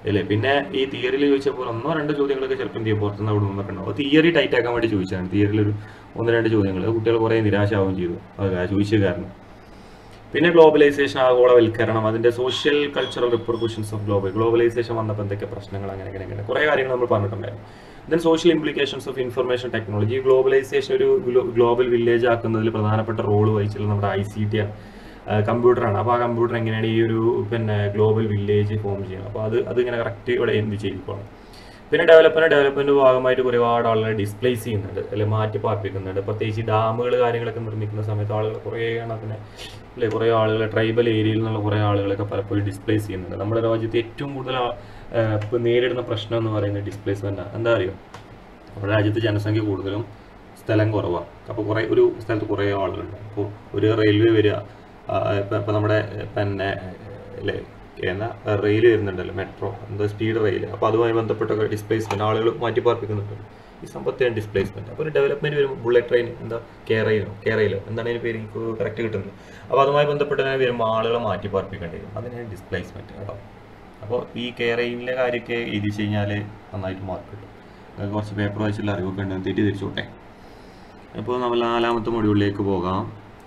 അല്ലേ പിന്നെ ഈ തിയറിയിൽ ചോദിച്ചപ്പോൾ ഒന്നോ രണ്ടോ ചോദ്യങ്ങളൊക്കെ ചിലപ്പോൾ എന്ത് ചെയ്യും പുറത്തുനിന്ന് അവിടെ നിന്നൊക്കെ ഉണ്ടാവും തിയറി ടൈറ്റ് ആക്കാൻ വേണ്ടി ചോദിച്ചതാണ് തിയറിയിൽ ഒരു ഒന്ന് രണ്ട് ചോദ്യങ്ങൾ കുട്ടികൾ കുറേ നിരാശാവുകയും ചെയ്തു അത് ചോദിച്ചത് കാരണം പിന്നെ ഗ്ലോബലൈസേഷൻ ആഗോളവൽക്കരണം അതിന്റെ social cultural repercussions of global globalisation വന്നപ്പോൾ എന്തൊക്കെ പ്രശ്നങ്ങൾ അങ്ങനെ അങ്ങനെ അങ്ങനെ കുറേ കാര്യങ്ങൾ നമ്മൾ പറഞ്ഞിട്ടുണ്ടായിരുന്നു then social implications of information technology globalisation ഒരു ഗ്ലോബൽ വില്ലേജ് ആക്കുന്നതിൽ പ്രധാനപ്പെട്ട റോൾ വഹിച്ചുള്ള നമ്മുടെ ഐ സി ടി കമ്പ്യൂട്ടറാണ് അപ്പോൾ ആ കമ്പ്യൂട്ടർ എങ്ങനെയാണ് ഈ ഒരു പിന്നെ ഗ്ലോബൽ വില്ലേജ് ഫോം ചെയ്യുന്നത് അപ്പോൾ അത് അത് ഇങ്ങനെ കറക്റ്റ് ഇവിടെ എന്ത് ചെയ്തിരിക്കണം പിന്നെ ഡെവലപ്മെന്റ് ഡെവലപ്മെന്റ് ഭാഗമായിട്ട് ഒരുപാട് ആളുകളെ ഡിസ്പ്ലേസ് ചെയ്യുന്നുണ്ട് അല്ലെങ്കിൽ മാറ്റി പാർപ്പിക്കുന്നുണ്ട് പ്രത്യേകിച്ച് ഡാമുകൾ കാര്യങ്ങളൊക്കെ നിർമ്മിക്കുന്ന സമയത്ത് ആളുകൾ കുറേ കണക്കിന് അല്ലെ കുറേ ആളുകൾ ട്രൈബൽ ഏരിയയിൽ നിന്നുള്ള കുറേ ആളുകളൊക്കെ പലപ്പോഴും ഡിസ്പ്ലേസ് ചെയ്യുന്നുണ്ട് നമ്മുടെ രാജ്യത്ത് ഏറ്റവും കൂടുതൽ ആ- ഏഹ് ഇപ്പൊ നേരിടുന്ന പ്രശ്നം എന്ന് പറയുന്നത് ഡിസ്പ്ലേസ്മെന്റ് എന്താ അറിയോ നമ്മുടെ രാജ്യത്ത് ജനസംഖ്യ കൂടുതലും സ്ഥലം കുറവാണ് അപ്പോൾ കുറേ ഒരു സ്ഥലത്ത് കുറേ ആളുകളുണ്ട് അപ്പോൾ ഒരു റെയിൽവേ വരിക ആ, ഇപ്പൊ ഇപ്പൊ നമ്മുടെ പിന്നെ അല്ലേ എന്നാ റെയിൽ വരുന്നുണ്ടല്ലോ മെട്രോ എന്താ സ്പീഡ് റെയിൽ അപ്പോൾ അതുമായി ബന്ധപ്പെട്ടൊക്കെ ഡിസ്പ്ലേസ്മെന്റ് ആളുകൾ മാറ്റി പാർപ്പിക്കുന്നുണ്ട് ഈ സമ്പത്തെയാണ് ഡിസ്പ്ലേസ്മെന്റ് അപ്പോൾ ഒരു ഡെവലപ്മെന്റ് വരുമ്പോൾ ബുള്ളറ്റ് ട്രെയിൻ എന്താ കെയറയിലോ കെയറയിലോ എന്താണ് അതിന് പേര് എനിക്ക് കറക്റ്റ് കിട്ടുന്നത് അപ്പോൾ അതുമായി ബന്ധപ്പെട്ട് തന്നെ വരുമ്പോൾ ആളുകളെ മാറ്റി പാർപ്പിക്കേണ്ടി വരും അതിനാണ് ഡിസ്പ്ലേസ്മെന്റ് കേട്ടോ അപ്പോൾ ഈ കെയറയിലെ കാര്യമൊക്കെ എഴുതി കഴിഞ്ഞാൽ നന്നായിട്ട് മാർക്ക് കിട്ടും നിങ്ങൾക്ക് കുറച്ച് പേപ്പർ വായിച്ചുള്ള അറിവൊക്കെ ഉണ്ട് തെറ്റി തിരിച്ചോട്ടെ അപ്പോൾ നമ്മൾ നാലാമത്തെ മൊഡ്യൂളിലേക്ക് പോകാം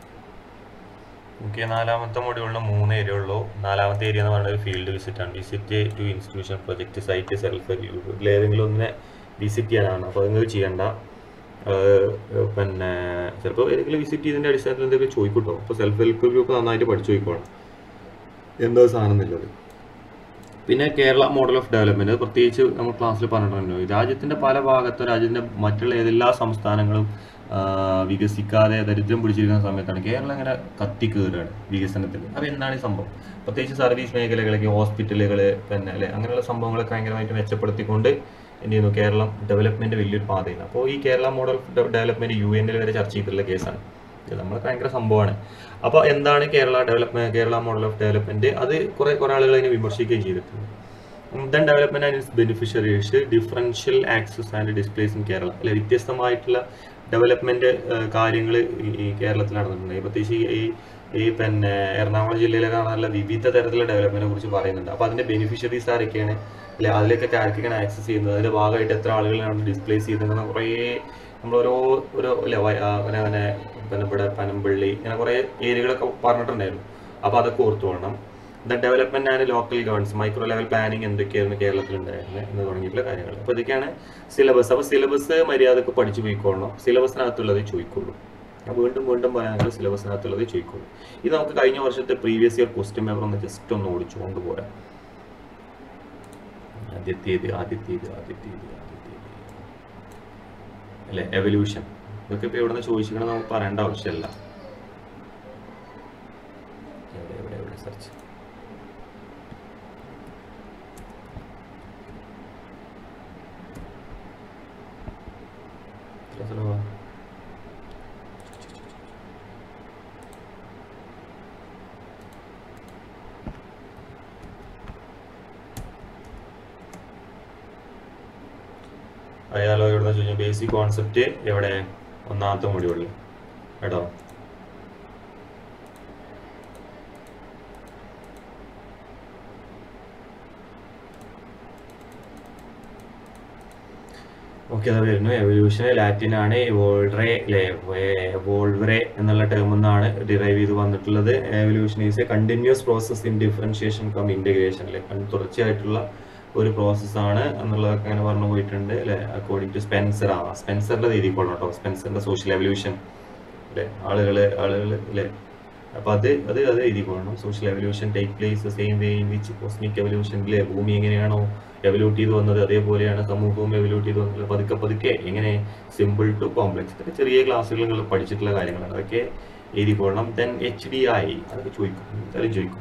ഓക്കെ നാലാമത്തെ മൊഡ്യൂളിന് മൂന്ന് ഏരിയ ഉള്ളൂ നാലാമത്തെ ഏരിയ എന്ന് പറയുന്നത് ഫീൽഡ് വിസിറ്റ് ആണ് visit to institution project site self ഇതിൽ ഏതെങ്കിലും ഒന്നിനെ വിസിറ്റ് ചെയ്യാനാണ് അപ്പോൾ നിങ്ങൾ ചെയ്യണ്ട ആഹ് പിന്നെ ചിലപ്പോൾ ഏതെങ്കിലും വിസിറ്റ് ചെയ്തതിൻ്റെ അടിസ്ഥാനത്തിൽ എന്തെങ്കിലും ചോദിക്കൂട്ടോ അപ്പോൾ സെൽഫ് ഹെൽപ്പ് ഗ്രൂപ്പ് നന്നായിട്ട് പഠിച്ചു പോയിക്കോളാം എന്തോ സാധനം എന്നുള്ളത് പിന്നെ കേരള മോഡൽ ഓഫ് ഡെവലപ്മെന്റ് പ്രത്യേകിച്ച് നമ്മൾ ക്ലാസ്സിൽ പറഞ്ഞിട്ടുണ്ടല്ലോ രാജ്യത്തിന്റെ പല ഭാഗത്തും രാജ്യത്തിന്റെ മറ്റുള്ള ഏതെല്ലാ സംസ്ഥാനങ്ങളും ആ, വികസിക്കാതെ ദരിദ്രം പിടിച്ചിരിക്കുന്ന സമയത്താണ് കേരളം ഇങ്ങനെ കത്തി കയറുകയാണ് വികസനത്തിൽ അപ്പോൾ എന്താണ് ഈ സംഭവം പ്രത്യേകിച്ച് സർവീസ് മേഖലകളൊക്കെ ഹോസ്പിറ്റലുകൾ പിന്നെ അല്ലെ അങ്ങനെയുള്ള സംഭവങ്ങളൊക്കെ ഭയങ്കരമായിട്ട് മെച്ചപ്പെടുത്തിക്കൊണ്ട് എന്ത് ചെയ്യുന്നു കേരളം ഡെവലപ്മെന്റ് വലിയൊരു പാതയാണ് അപ്പോൾ ഈ Kerala model of development U എനിൽ വരെ ചർച്ച ചെയ്തിട്ടുള്ള കേസാണ് ഇത് നമ്മളെ ഭയങ്കര സംഭവമാണ് അപ്പോൾ എന്താണ് Kerala development Kerala model of development അത് കുറെ കുറെ ആളുകൾ അതിനെ വിമർശിക്കുകയും ചെയ്തിട്ടുണ്ട് then development and its beneficiaries differential access and displace in Kerala അല്ലെ വ്യത്യസ്തമായിട്ടുള്ള ഡെവലപ്മെന്റ് കാര്യങ്ങൾ ഈ കേരളത്തിൽ നടന്നിട്ടുണ്ട് പ്രത്യേകിച്ച് ഈ ഈ പിന്നെ എറണാകുളം ജില്ലയിലൊക്കെ നല്ല വിവിധ തരത്തിലുള്ള ഡെവലപ്മെന്റിനെ കുറിച്ച് പറയുന്നുണ്ട് അപ്പോൾ അതിന്റെ ബെനിഫിഷ്യറീസ് ആരൊക്കെയാണ് അല്ലെ അതിലേക്കൊക്കെ ആർക്കൊക്കെയാണ് ആക്സസ് ചെയ്യുന്നത് അതിന്റെ ഭാഗമായിട്ട് എത്ര ആളുകളാണ് ഡിസ്പ്ലേസ് ചെയ്തിട്ടുണ്ടെന്ന് കുറേ നമ്മൾ ഓരോ ഒരു അല്ലെ വയ- ആ, പിന്നെ പിന്നെ പിന്നെ ഇവിടെ പനമ്പള്ളി ഇങ്ങനെ കുറേ ഏരിയകളൊക്കെ പറഞ്ഞിട്ടുണ്ടായിരുന്നു അപ്പോൾ അതൊക്കെ ഓർത്തു വേണം the development and local governance micro level planning എന്തൊക്കെയായിരുന്നു കേരളത്തിൽ ഉണ്ടായിരുന്നത് എന്ന് തുടങ്ങിയിട്ടുള്ള കാര്യങ്ങൾ അപ്പോൾ ഇതൊക്കെയാണ് സിലബസ് അപ്പോൾ സിലബസ് മര്യാദക്ക് പഠിച്ചു പോയിക്കോളണം സിലബസിനകത്തുള്ളത് ചോദിക്കുള്ളൂ ഞാൻ വീണ്ടും വീണ്ടും പറയാനുള്ള സിലബസിനകത്തുള്ളത് ചോദിക്കുള്ളൂ ഇത് നമുക്ക് കഴിഞ്ഞ വർഷത്തെ പ്രീവിയസ് ഇയർ ക്വസ്റ്റ്യൻ പേപ്പർ ഒന്ന് ജസ്റ്റ് ഒന്ന് ഓടിച്ചു കൊണ്ടുപോരാം ആദ്യത്തേത് ആദ്യത്തേത് ആദ്യത്തേത് ആദ്യത്തേത് അല്ലെ എവല്യൂഷൻ ഇതൊക്കെ ഇപ്പൊ എവിടെ നിന്ന് ചോദിച്ചിക്കണം നമുക്ക് പറയേണ്ട ആവശ്യമില്ല എവിടെ എവിടെ എവിടെ സെർച്ച് എത്ര സ്ഥലമാ അയാളോ എവിടെ ചോദിച്ചു ബേസിക് കോൺസെപ്റ്റ് എവിടെ ഒന്നാമത്തെ മൊഡ്യൂളിൽ കേട്ടോ ഓക്കെ അത് വരുന്നു എവല്യൂഷൻ ലാറ്റിൻ ആണ് എവോൾഡ്രെ എവോൾവറെ എന്നുള്ള ടേമിൽ നിന്നാണ് ഡിറൈവ് ചെയ്ത് വന്നിട്ടുള്ളത് evolution is a continuous process in differentiation cum integration അല്ലെ തുടർച്ചയായിട്ടുള്ള ഒരു പ്രോസസ്സാണ് എന്നുള്ളതൊക്കെ അങ്ങനെ പറഞ്ഞു പോയിട്ടുണ്ട് അല്ലെ അക്കോർഡിംഗ് ടു സ്പെൻസർ ആ സ്പെൻസറിന്റെ രീതിക്കൊള്ളണം കേട്ടോ സ്പെൻസറിന്റെ സോഷ്യൽ എവല്യൂഷൻ അല്ലെ ആളുകള് ആളുകള് അല്ലെ അപ്പൊ അത് അത് അത് എഴുതി പോകണം social evolution take place same way in which cosmic എവല്യൂഷനിലെ ഭൂമി എങ്ങനെയാണോ എവല്യൂട്ട് ചെയ്ത് വന്നത് അതേപോലെയാണ് സമൂഹവും എവല്യൂട്ട് ചെയ്ത് വന്നത് പതുക്കെ പതുക്കെ എങ്ങനെ സിമ്പിൾ ടു കോംപ്ലക്സ് ഇതൊക്കെ ചെറിയ ക്ലാസ്സുകൾ നിങ്ങൾ പഠിച്ചിട്ടുള്ള കാര്യങ്ങളാണ് അതൊക്കെ എഴുതി പോകണം ദെൻ എച്ച് ഡി ഐ അതൊക്കെ ചോദിക്കും എന്തായാലും ചോദിക്കും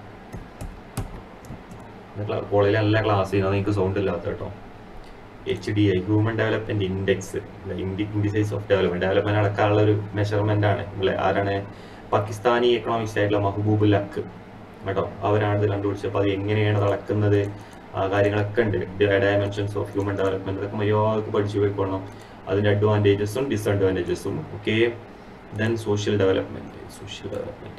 കോളേജിൽ നല്ല ക്ലാസ് ചെയ്യുന്നത് നിങ്ങൾക്ക് സൗണ്ട് ഇല്ലാത്ത കേട്ടോ H D I human development index indices of development development അടക്കാനുള്ള ഒരു മെഷർമെന്റ് ആണ് അല്ലെ ആരാണ് പാകിസ്ഥാനി എക്കണോമിക്സ് ആയിട്ടുള്ള മഹബൂബ് ലക്ക് കേട്ടോ അവരാണ് ഇത് കണ്ടുപിടിച്ചത് അപ്പോൾ അത് എങ്ങനെയാണ് അത് അളക്കുന്നത് ആ കാര്യങ്ങളൊക്കെ ഉണ്ട് ഡയമെൻഷൻസ് ഓഫ് ഹ്യൂമൻ ഡെവലപ്മെന്റ് അതൊക്കെ മര്യാദക്ക് പഠിച്ചു പോയിക്കോണം അതിന്റെ അഡ്വാൻറ്റേജസും ഡിസഡ്വാൻറ്റേജസും okay then social development social development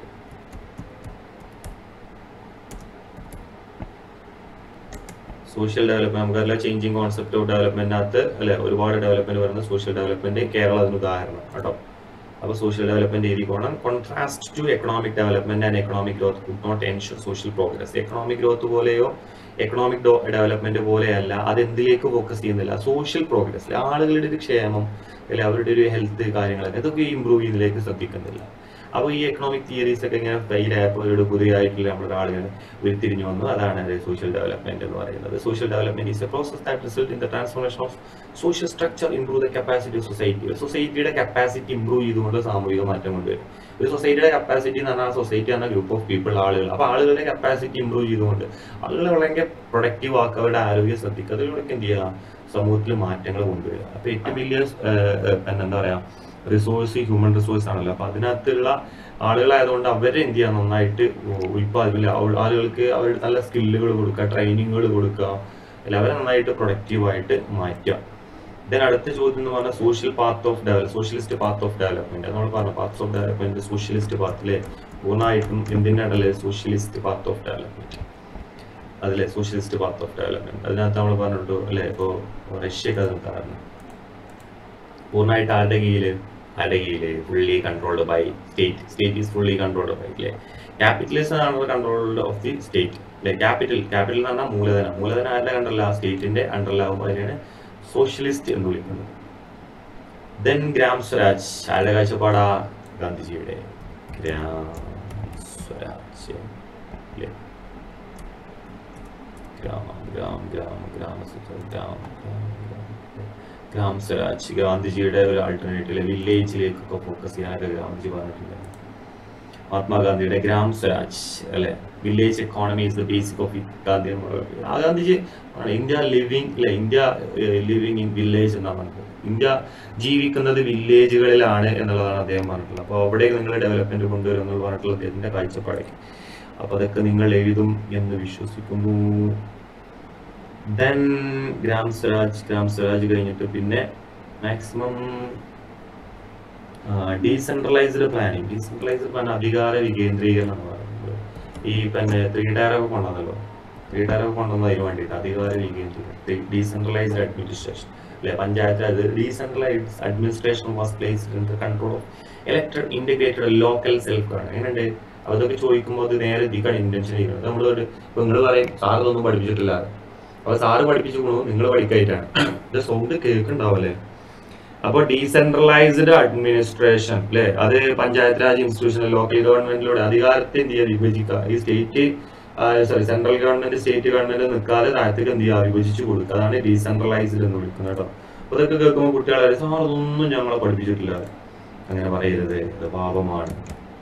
social development നമുക്കറിയാം ചേഞ്ചിങ് കോൺസെപ്റ്റ് ഓഫ് ഡെവലപ്മെന്റിനകത്ത് അല്ലെ ഒരുപാട് ഡെവലപ്മെന്റ് പറയുന്നത് സോഷ്യൽ ഡെവലപ്മെന്റ് കേരളം അതിന് ഉദാഹരണം കേട്ടോ അപ്പോൾ സോഷ്യൽ ഡെവലപ്മെന്റ് എഴുതി പോകണം contrast to economic development and economic growth could not ensure social progress economic growth പോലെയോ എക്കണോമിക് ഡെവലപ്മെന്റ് പോലെയല്ല അത് എന്തിലേക്ക് ഫോക്കസ് ചെയ്യുന്നില്ല സോഷ്യൽ പ്രോഗ്രസ് ആളുകളുടെ ഒരു ക്ഷേമം അല്ലെ അവരുടെ ഒരു ഹെൽത്ത് കാര്യങ്ങളൊക്കെ ഇതൊക്കെ ഇമ്പ്രൂവ് ചെയ്യുന്നതിലേക്ക് ശ്രദ്ധിക്കുന്നില്ല അപ്പോൾ ഈ എക്കണോമിക് തിയറീസ് ഒക്കെ ഇങ്ങനെ ഫെയിൽ ആയപ്പോൾ പുതിയതായിട്ടുള്ള നമ്മുടെ ആളുകൾ ഉരുത്തിരിഞ്ഞു വന്നു അതാണ് സോഷ്യൽ ഡെവലപ്മെന്റ് എന്ന് പറയുന്നത് social development is a process that result in the transformation of social structure improve the capacity of society ഒരു സൊസൈറ്റിയുടെ കപ്പാസിറ്റി ഇംപ്രൂവ് ചെയ്തുകൊണ്ട് സാമൂഹിക മാറ്റം കൊണ്ടുവരും ഒരു സൊസൈറ്റിയുടെ കപ്പാസിറ്റി എന്ന് പറഞ്ഞാൽ സൊസൈറ്റി എന്ന ഗ്രൂപ്പ് ഓഫ് പീപ്പിൾ ആളുകൾ അപ്പോൾ ആളുകളുടെ കപ്പാസിറ്റി ഇംപ്രൂവ് ചെയ്തുകൊണ്ട് ആളുകളെ വളരെ പ്രൊഡക്റ്റീവ് ആക്കുക അവരുടെ ആരോഗ്യം ശ്രദ്ധിക്കുക അതിലൂടെ എന്ത് ചെയ്യുക സമൂഹത്തിൽ മാറ്റങ്ങൾ കൊണ്ടുവരിക അപ്പോൾ ഏറ്റവും വലിയ എന്താ പറയാ റിസോഴ്സ് ഹ്യൂമൻ റിസോഴ്സ് ആണല്ലോ അപ്പൊ അതിനകത്തുള്ള ആളുകളായതുകൊണ്ട് അവരെ എന്ത് ചെയ്യാൻ നന്നായിട്ട് ഉൽപ്പാദിപ്പില്ല ആളുകൾക്ക് അവരുടെ നല്ല സ്കില്ലുകൾ കൊടുക്കുക ട്രെയിനിങ്ങുകൾ കൊടുക്കുക അല്ല അവരെ നന്നായിട്ട് പ്രൊഡക്റ്റീവായിട്ട് മാറ്റുക ദെൻ അടുത്ത ചോദ്യം എന്ന് പറഞ്ഞാൽ social path of develop socialist path of development നമ്മൾ പറഞ്ഞ പാത്ത് ഓഫ് ഡെവലപ്മെന്റ് സോഷ്യലിസ്റ്റ് പാത്തിലെ പൂർണ്ണമായിട്ടും എന്തിനാണല്ലേ സോഷ്യലിസ്റ്റ് പാത്ത് ഓഫ് ഡെവലപ്മെന്റ് അതിലെ സോഷ്യലിസ്റ്റ് പാത്ത് ഓഫ് ഡെവലപ്മെന്റ് അതിനകത്ത് നമ്മൾ പറഞ്ഞിട്ടു അല്ലെ ഇപ്പോൾ റഷ്യക്ക് അത് കാരണം പൂർണ്ണമായിട്ട് ആരുടെ കീഴിൽ ആരുടെ കീഴിൽ fully controlled by state state is fully controlled by അല്ലേ ക്യാപിറ്റലിസം ആണ് കൺട്രോൾഡ് ഓഫ് ദി സ്റ്റേറ്റ് അല്ലെ ക്യാപിറ്റൽ ക്യാപിറ്റൽ എന്ന് പറഞ്ഞാൽ മൂലധനം മൂലധനം ആരുടെ കണ്ടല്ല സ്റ്റേറ്റിന്റെ അണ്ടറിലാവുമ്പോൾ അതിനാണ് സോഷ്യലിസ്റ്റ് എന്ന് വിളിക്കുന്നത് ദെൻ ഗ്രാം സ്വരാജ് ആരുടെ കാഴ്ചപ്പാടാ ഗാന്ധിജിയുടെ ഗ്രാം സ്വരാജ് അല്ലേ ഗ്രാമ ഗ്രാം ഗ്രാമ ഗ്രാമ ഗ്രാമ ഗ്രാം സ്വരാജ് ഗാന്ധിജിയുടെ ഒരു ആൾട്ടർനേറ്റീവ് വില്ലേജിലേക്കൊക്കെ ഫോക്കസ് ചെയ്യാനൊക്കെ ഗാന്ധിജി പറഞ്ഞിട്ടുണ്ട് മഹാത്മാഗാന്ധിയുടെ ഗ്രാം സ്വരാജ് അല്ലെ village economy is the basic of Gandhi ആ ഗാന്ധിജി ആണ് ഇന്ത്യ ലിവിങ് അല്ലെ ഇന്ത്യ ലിവിങ് ഇൻ വില്ലേജ് എന്നാണ് പറഞ്ഞത് ഇന്ത്യ ജീവിക്കുന്നത് വില്ലേജുകളിലാണ് എന്നുള്ളതാണ് അദ്ദേഹം പറഞ്ഞിട്ടുള്ളത് അപ്പോൾ അവിടെ നിങ്ങൾ ഡെവലപ്മെന്റ് കൊണ്ടുവരും എന്നുള്ള പറഞ്ഞിട്ടുള്ള അദ്ദേഹത്തിന്റെ കാഴ്ചപ്പാടേക്ക് അപ്പൊ അതൊക്കെ നിങ്ങൾ എഴുതും എന്ന് വിശ്വസിക്കുന്നു ദെൻ ഗ്രാം സ്വരാജ് ഗ്രാം സ്വരാജ് കഴിഞ്ഞിട്ട് പിന്നെ maximum decentralised planning decentralised plan അധികാര വികേന്ദ്രീകരണം എന്ന് പറയുന്നത് ഈ പിന്നെ ത്രീ ഡയറൊക്കെ കൊണ്ടുവന്നല്ലോ ത്രീ ഡയറൊക്കെ കൊണ്ടുവന്നത് അതിന് വേണ്ടിയിട്ട് അധികാര വികേന്ദ്രീകരണം ഡീസെൻട്രലൈസ്ഡ് അഡ്മിനിസ്ട്രേഷൻ അല്ലെ പഞ്ചായത്ത് അത് decentralised administration was placed in the control of elected integrated local self ആണ് എങ്ങനെയുണ്ട് അതൊക്കെ ചോദിക്കുമ്പോൾ അത് നേരെ ഇതിക്കാണ് ഇന്റൻഷൻ ചെയ്യുന്നത് നമ്മൾ ഇപ്പൊ നിങ്ങൾ പറയും സാർ ഇതൊന്നും പഠിപ്പിച്ചിട്ടില്ല അപ്പൊ സാറ് പഠിപ്പിച്ചു നിങ്ങൾ പഠിക്കായിട്ടാണ് ഇത് സൗണ്ട് കേൾക്കുണ്ടാവല്ലേ അപ്പൊ ഡീസെൻട്രലൈസ്ഡ് അഡ്മിനിസ്ട്രേഷൻ അല്ലെ അത് പഞ്ചായത്ത് രാജ് ഇൻസ്റ്റിറ്റ്യൂഷൻ ലോക്കൽ ഗവൺമെന്റിലൂടെ അധികാരത്തെ എന്ത് ചെയ്യുക വിഭജിക്കുക ഈ state sorry central government state government നിൽക്കാതെ താഴത്തേക്ക് എന്ത് ചെയ്യുക വിഭജിച്ചു കൊടുക്കുക അതാണ് ഡീസെൻട്രലൈസ്ഡ് എന്ന് വിളിക്കുന്നത് കേട്ടോ അപ്പൊ ഇതൊക്കെ കേൾക്കുമ്പോൾ കുട്ടികളെ സാർ അതൊന്നും ഞങ്ങളെ പഠിപ്പിച്ചിട്ടില്ല അങ്ങനെ പറയരുത് ഇത് പാപമാണ്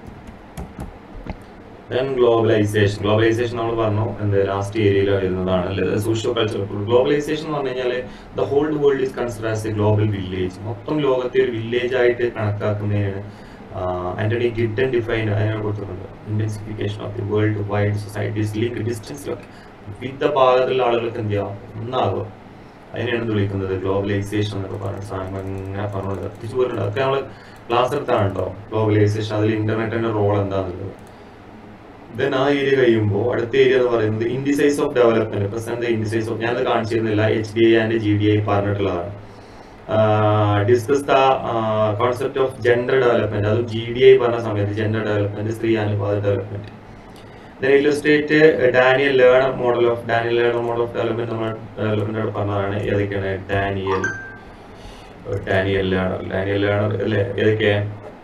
ദെൻ ഗ്ലോബലൈസേഷൻ ഗ്ലോബലൈസേഷൻ നമ്മൾ പറഞ്ഞു എന്ത് ലാസ്റ്റ് ഏരിയയിൽ വരുന്നതാണ് സോഷ്യോ കൾച്ചർ ഗ്ലോബലൈസേഷൻ എന്ന് പറഞ്ഞു കഴിഞ്ഞാൽ the whole world is consider as a global village മൊത്തം ലോകത്തെ ഒരു വില്ലേജ് ആയിട്ട് കണക്കാക്കുന്നതിനാണ് ആന്റണി ഗിഡൻ ഡിഫൈൻ അതിനെ കൊടുത്തിട്ടുണ്ട് intensification of the world wide societies link ഡിസ്റ്റൻസിലൊക്കെ വിവിധ ഭാഗത്തുള്ള ആളുകൾക്ക് എന്ത് ചെയ്യാം ഒന്നാകുക അതിനെയാണ് വിളിക്കുന്നത് ഗ്ലോബലൈസേഷൻ എന്നൊക്കെ പറഞ്ഞ സാധനം അങ്ങനെ പറഞ്ഞു കത്തിച്ചു പോരുന്നുണ്ട് അതൊക്കെ നമ്മൾ ക്ലാസ് എടുത്താണ് കേട്ടോ ഗ്ലോബലൈസേഷൻ അതിൽ ഇന്റർനെറ്റിന്റെ റോൾ എന്താണെന്നുള്ളത് ദെൻ ആ ഏരിയ കഴിയുമ്പോൾ അടുത്ത ഏരിയ എന്ന് പറയുന്നത് indices of development present indices of ഞാനത് കാണിച്ചിരുന്നില്ല H D I and G D I പറഞ്ഞിട്ടുള്ളതാണ് discuss the concept of gender development അതും ജി ഡി ഐ പറഞ്ഞ സമയത്ത് ജെൻഡർ ഡെവലപ്മെന്റ് സ്ത്രീ അനുപാത development then illustrate Daniel Lerner model of Daniel Lerner model of development നമ്മൾ development പറഞ്ഞതാണ് ഏതൊക്കെയാണ് Daniel Daniel Lerner Daniel Lerner അല്ലേ ഏതൊക്കെ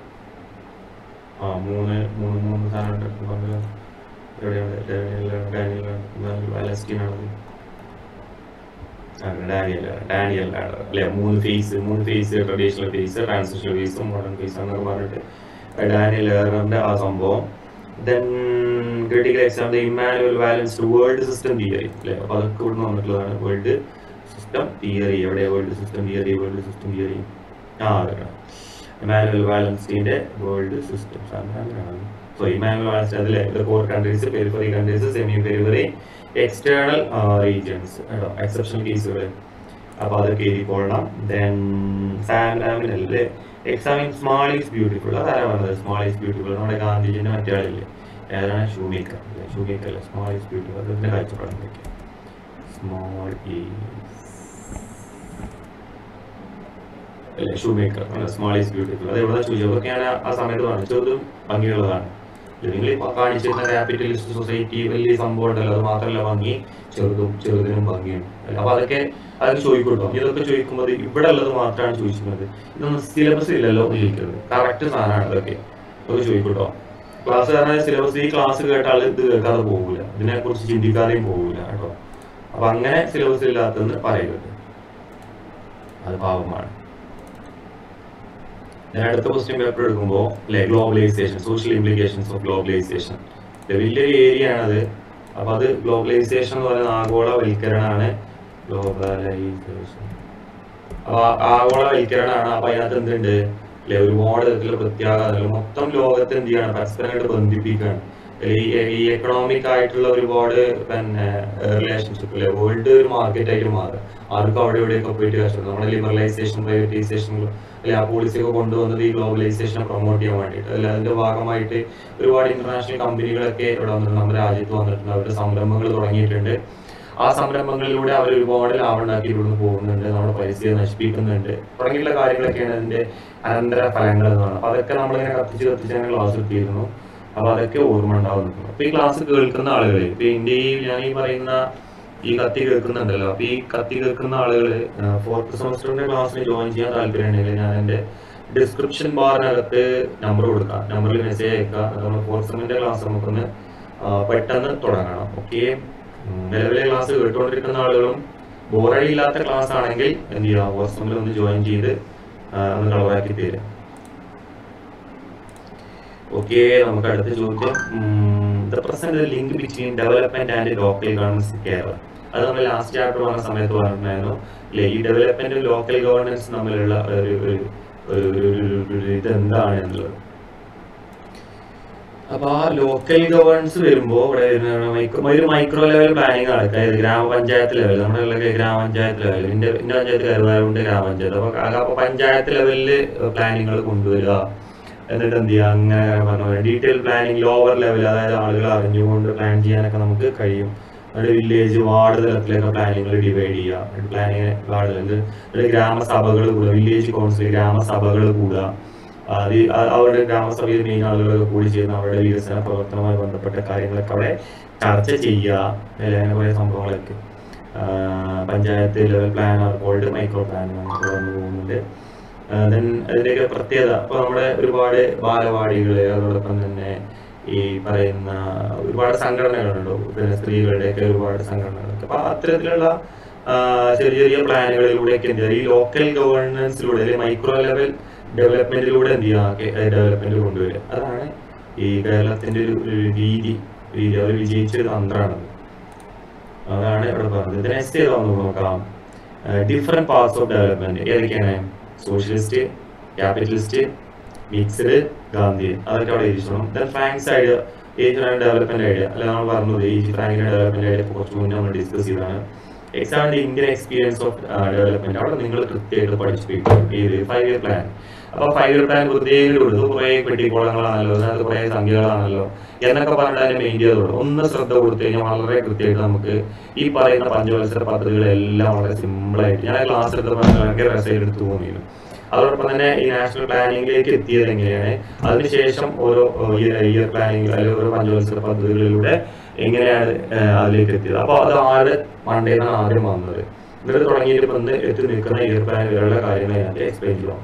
ആ മൂന്ന് മൂന്ന് മൂന്ന് സാധനം പറഞ്ഞല്ലോ എവിടെയാണ് ഡാനിയൽ ഡാനിയൽ പാലസ്റ്റീൻ ആണത് ഡാനിയൽ ഡാനിയൽ അല്ലെ മൂന്ന് ഫേസ് മൂന്ന് phase traditional phase transitional phase modern phase എന്നൊക്കെ പറഞ്ഞിട്ട് ഡാനിയൽ ലേറിന്റെ ആ സംഭവം then critical exam the Immanuel ബാലൻസ്ഡ് വേൾഡ് സിസ്റ്റം തിയറി അല്ലെ അപ്പൊ അതൊക്കെ ഇവിടുന്ന് വന്നിട്ടുള്ളതാണ് വേൾഡ് സിസ്റ്റം തിയറി എവിടെ world system theory world system theory ആ അതാണ് ഇമാനുവൽ ബാലൻസിന്റെ വേൾഡ് സിസ്റ്റം സോ ഇമാനുവൽ ബാലൻസ് അതിലെ core countries periphery countries semi periphery external regions കേട്ടോ എക്സെപ്ഷണൽ കേസുകൾ അപ്പൊ അതൊക്കെ എഴുതിക്കൊള്ളണം ദെൻ സാമിനാമിനല്ലേ എക്സാമിൻ സ്മാൾ ഈസ് ബ്യൂട്ടിഫുൾ അതാരാ പറഞ്ഞത് സ്മാൾ ഈസ് ബ്യൂട്ടിഫുൾ നമ്മുടെ ഗാന്ധിജിന്റെ മറ്റേ ആളില്ലേ ഏതാണ് ഷൂമേക്കർ ഷൂമേക്കർ അല്ലേ സ്മാൾ ഈസ് ബ്യൂട്ടിഫുൾ അതിന്റെ കാഴ്ചപ്പാട് എന്തൊക്കെയാണ് സ്മോൾ ഈ അല്ലെ Schumacher small is beautiful അത് എവിടെ ചോദിച്ചു അതൊക്കെയാണ് ആ സമയത്ത് പറഞ്ഞത് ചെറുതും ഭംഗിയുള്ളതാണ് നിങ്ങൾ കാണിച്ചിരുന്ന ക്യാപിറ്റലിസ്റ്റ് സൊസൈറ്റി വലിയ സംഭവം ഉണ്ടല്ലോ അത് മാത്രമല്ല ഭംഗി ചെറുതും ചെറുതിനും ഭംഗിയും അപ്പൊ അതൊക്കെ അതൊക്കെ ചോദിക്കൂട്ടോ ഇതൊക്കെ ചോദിക്കുമ്പോൾ ഇവിടെ ഉള്ളത് മാത്രമാണ് ചോദിക്കുന്നത് ഇതൊന്നും സിലബസ് ഇല്ലല്ലോ എന്ന് ചോദിക്കുന്നത് കറക്റ്റ് സാധനമാണ് ഇതൊക്കെ അതൊക്കെ ചോദിക്കൂട്ടോ ക്ലാസ് കാരണം സിലബസ് ഈ ക്ലാസ് കേട്ടാൽ ഇത് കേൾക്കാതെ പോകില്ല ഇതിനെ കുറിച്ച് ചിന്തിക്കാതെയും പോകില്ല കേട്ടോ അപ്പൊ അങ്ങനെ സിലബസ് ഇല്ലാത്തതെന്ന് പറയരുത് അത് പാവമാണ് ഞാൻ അടുത്ത ക്വസ്റ്റ്യൻ പേപ്പർ എടുക്കുമ്പോൾ അല്ലെ globalisation social implications of globalisation വലിയൊരു ഏരിയ ആണത് അപ്പൊ അത് ഗ്ലോബലൈസേഷൻ എന്ന് പറയുന്ന ആഗോളവൽക്കരണമാണ് ഗ്ലോബലൈസേഷൻ അപ്പൊ ആ- ആഗോളവൽക്കരണമാണ് അപ്പൊ അതിനകത്ത് എന്തുണ്ട് അല്ലെ ഒരുപാട് തരത്തിലുള്ള പ്രത്യാഘാതങ്ങൾ മൊത്തം ലോകത്തെ എന്ത് ചെയ്യാണ് പരസ്പരമായിട്ട് ബന്ധിപ്പിക്കുകയാണ് ഈ ഈ എക്കണോമിക് ആയിട്ടുള്ള ഒരുപാട് പിന്നെ റിലേഷൻഷിപ്പ് അല്ലെ വേൾഡ് ഒരു മാർക്കറ്റ് ആയിട്ട് മാറുക ആർക്കും അവിടെ ഇവിടെയൊക്കെ പോയിട്ട് കഷ്ടപ്പെടും നമ്മുടെ ലിബറലൈസേഷൻ പ്രൈവറ്റൈസേഷൻ അല്ലെ ആ പോളിസി ഒക്കെ കൊണ്ടുവന്നത് ഈ ഗ്ലോബലൈസേഷനെ പ്രൊമോട്ട് ചെയ്യാൻ വേണ്ടിയിട്ട് അല്ലെ അതിന്റെ ഭാഗമായിട്ട് ഒരുപാട് ഇന്റർനാഷണൽ കമ്പനികളൊക്കെ ഇവിടെ വന്നിട്ടുണ്ട് നമ്മുടെ രാജ്യത്ത് വന്നിട്ടുണ്ട് അവരുടെ സംരംഭങ്ങൾ തുടങ്ങിയിട്ടുണ്ട് ആ സംരംഭങ്ങളിലൂടെ അവർ ഒരുപാട് ലാഭം ഉണ്ടാക്കി ഇവിടുന്ന് പോകുന്നുണ്ട് നമ്മുടെ പരിസ്ഥിതി നശിപ്പിക്കുന്നുണ്ട് തുടങ്ങിയുള്ള കാര്യങ്ങളൊക്കെയാണ് അതിന്റെ അനന്തര ഫലങ്ങൾ എന്ന് പറയുന്നത് അപ്പൊ അതൊക്കെ നമ്മളിങ്ങനെ കത്തിച്ച് കത്തിച്ച് അങ്ങനെ ക്ലാസ് എടുത്തിരുന്നു അപ്പൊ അതൊക്കെ ഓർമ്മ ഉണ്ടാവും നിൽക്കുന്നു അപ്പൊ ഈ ക്ലാസ് കേൾക്കുന്ന ആളുകൾ ഇപ്പൊ ഇന്ത്യയിൽ ഞാൻ ഈ പറയുന്ന ഈ കത്തി കേൾക്കുന്നുണ്ടല്ലോ അപ്പൊ ഈ കത്തി കേൾക്കുന്ന ആളുകൾ ഫോർത്ത് സെമസ്റ്ററിന്റെ ക്ലാസ്സിന് ജോയിൻ ചെയ്യാൻ താല്പര്യമുണ്ടെങ്കിൽ ഞാൻ എന്റെ ഡിസ്ക്രിപ്ഷൻ ബാറിനകത്ത് നമ്പർ കൊടുക്കാം നമ്പറിൽ മെസ്സേജ് അയക്കാം നമ്മൾ ഫോർത്ത് സെമിന്റെ ക്ലാസ് നമുക്കൊന്ന് ആ, പെട്ടെന്ന് തുടങ്ങണം ഓക്കെ നിലവിലെ ക്ലാസ് കേട്ടുകൊണ്ടിരിക്കുന്ന ആളുകളും ബോറടി ഇല്ലാത്ത ക്ലാസ് ആണെങ്കിൽ എന്ത് ചെയ്യുക ഫോർത്ത് സെമിൽ ഒന്ന് ജോയിൻ ചെയ്ത് ആ, ഒന്ന് കളറാക്കി തരാം ഓക്കെ നമുക്ക് അടുത്ത ചോദ്യം the present link between development and local governments Kerala അത് നമ്മൾ ലാസ്റ്റ് ചാപ്റ്റർ പറഞ്ഞ സമയത്ത് പറഞ്ഞിട്ടുണ്ടായിരുന്നു അല്ലെ ഈ ഡെവലപ്മെന്റും ലോക്കൽ ഗവർണൻസും തമ്മിലുള്ള ഒരു ഒരു- ഒരു- ഒരു- ഒരു- ഒരു ഇത് എന്താണ് എന്നുള്ളത് അപ്പൊ ആ ലോക്കൽ ഗവേണൻസ് വരുമ്പോ ഇവിടെ വരുന്ന മൈക്രോ ഒരു മൈക്രോ ലെവൽ പ്ലാനിങ് നടക്കുക ഇത് ഗ്രാമപഞ്ചായത്ത് ലെവൽ നമ്മുടെ ഉള്ളൊക്കെ ഗ്രാമപഞ്ചായത്ത് ലെവൽ എന്റെ എന്റെ പഞ്ചായത്ത് കരുവാരുണ്ട് ഗ്രാമപഞ്ചായത്ത് അപ്പൊ ആ- അപ്പൊ പഞ്ചായത്ത് ലെവലില് പ്ലാനിങ്ങൾ കൊണ്ടുവരിക എന്നിട്ട് എന്ത് ചെയ്യുക അങ്ങനെ പറഞ്ഞ ഡീറ്റെയിൽ പ്ലാനിങ് ലോവർ ലെവൽ അതായത് ആളുകൾ അറിഞ്ഞുകൊണ്ട് പ്ലാൻ ചെയ്യാനൊക്കെ നമുക്ക് കഴിയും എന്നിട്ട് വില്ലേജ് വാർഡ് തലത്തിലൊക്കെ പ്ലാനിങ്ങൾ ഡിവൈഡ് ചെയ്യുക പ്ലാനിങ് വാർഡ് എന്നിട്ട് ഗ്രാമസഭകൾ കൂടുക വില്ലേജ് കൗൺസിൽ ഗ്രാമസഭകൾ കൂടുക അത് ഈ ആ- അവരുടെ ഗ്രാമസഭയിൽ മെയിൻ ആളുകളൊക്കെ കൂടി ചെയ്യുന്ന അവരുടെ വികസന പ്രവർത്തനവുമായി ബന്ധപ്പെട്ട കാര്യങ്ങളൊക്കെ അവിടെ ചർച്ച ചെയ്യുക അല്ലെ അങ്ങനെ കുറേ സംഭവങ്ങളൊക്കെ ആ, panchayat level plan called micro plan വന്നു പോകുന്നുണ്ട് ദെൻ അതിൻ്റെയൊക്കെ പ്രത്യേകത ഇപ്പൊ നമ്മുടെ ഒരുപാട് ബാലവാടികള് അതോടൊപ്പം തന്നെ ഈ പറയുന്ന ഒരുപാട് സംഘടനകളുണ്ടോ പിന്നെ സ്ത്രീകളുടെയൊക്കെ ഒരുപാട് സംഘടനകളൊക്കെ അപ്പൊ അത്തരത്തിലുള്ള ആ, ചെറിയ ചെറിയ പ്ലാനുകളിലൂടെയൊക്കെ എന്ത് ചെയ്യുക ഈ ലോക്കൽ ഗവേണൻസിലൂടെ അല്ലെങ്കിൽ മൈക്രോ ലെവൽ ഡെവലപ്മെന്റിലൂടെ എന്ത് ചെയ്യുക ഡെവലപ്മെന്റ് കൊണ്ടുവരിക അതാണ് ഈ കേരളത്തിന്റെ ഒരു ഒരു രീതി രീതി അവർ വിജയിച്ച ഒരു തന്ത്രമാണത് അതാണ് ഇവിടെ പറഞ്ഞത് ഇത് നെക്സ്റ്റ് ചെയ്താൽ നോക്കാം ഡിഫറെന്റ് പാർട്സ് ഓഫ് ഡെവലപ്മെന്റ് ഏതൊക്കെയാണ് സോഷ്യലിസ്റ്റ് ക്യാപിറ്റലിസ്റ്റ് മിക്സ്ഡ് ഗാന്ധി അതൊക്കെ അവിടെ എഴുതിച്ചോണം then Frank's idea age development idea അല്ല നമ്മൾ പറഞ്ഞത് ഏജ് ഫ്രാങ്കിന്റെ ഡെവലപ്മെന്റ് ഐഡിയ കുറച്ച് മുന്നേ നമ്മൾ ഡിസ്കസ് ചെയ്തതാണ് എക്സാമിന്റെ ഇന്ത്യൻ എക്സ്പീരിയൻസ് ഓഫ് ഡെവലപ്മെന്റ് അവിടെ നിങ്ങൾ കൃത്യമായിട്ട് പഠിച്ചു പോയിക്കും ഏത് ഫൈവ് ഇയർ പ്ലാൻ അപ്പൊ ഫൈവ് ഇയർ പ്ലാൻ പ്രത്യേകം കൊടുത്തു കുറെ പെട്ടിക്കോളങ്ങളാണല്ലോ അതിനകത്ത് കുറെ സംഖ്യകളാണല്ലോ എന്നൊക്കെ പറഞ്ഞിട്ട് അതിനെ മെയിൻ ചെയ്തോളൂ ഒന്ന് ശ്രദ്ധ കൊടുത്തു കഴിഞ്ഞാൽ വളരെ കൃത്യമായിട്ട് നമുക്ക് ഈ പറയുന്ന പഞ്ചവത്സര പദ്ധതികളെല്ലാം വളരെ സിമ്പിൾ ആയിട്ട് ഞാൻ ക്ലാസ് എടുത്തപ്പോൾ ഭയങ്കര രസമായിട്ട് എടുത്തു തോന്നിയിരുന്നു അതോടൊപ്പം തന്നെ ഈ നാഷണൽ പ്ലാനിങ്ങിലേക്ക് എത്തിയത് എങ്ങനെയാണ് അതിനുശേഷം ഓരോ ഇയർ പ്ലാനിങ് അല്ലെങ്കിൽ ഓരോ പഞ്ചവത്സര പദ്ധതികളിലൂടെ എങ്ങനെയാണ് ഏഹ്, അതിലേക്ക് എത്തിയത് അപ്പൊ അത് ആര് മണ്ടേന്നാണ് ആദ്യം വന്നത് എന്നിട്ട് തുടങ്ങിയിട്ട് ഇപ്പൊ ഇന്ന് എത്തി നിൽക്കുന്ന ഇയർ പ്ലാനുകളുടെ കാര്യങ്ങൾ അതിനകത്ത് എക്സ്പ്ലെയിൻ ചെയ്യാം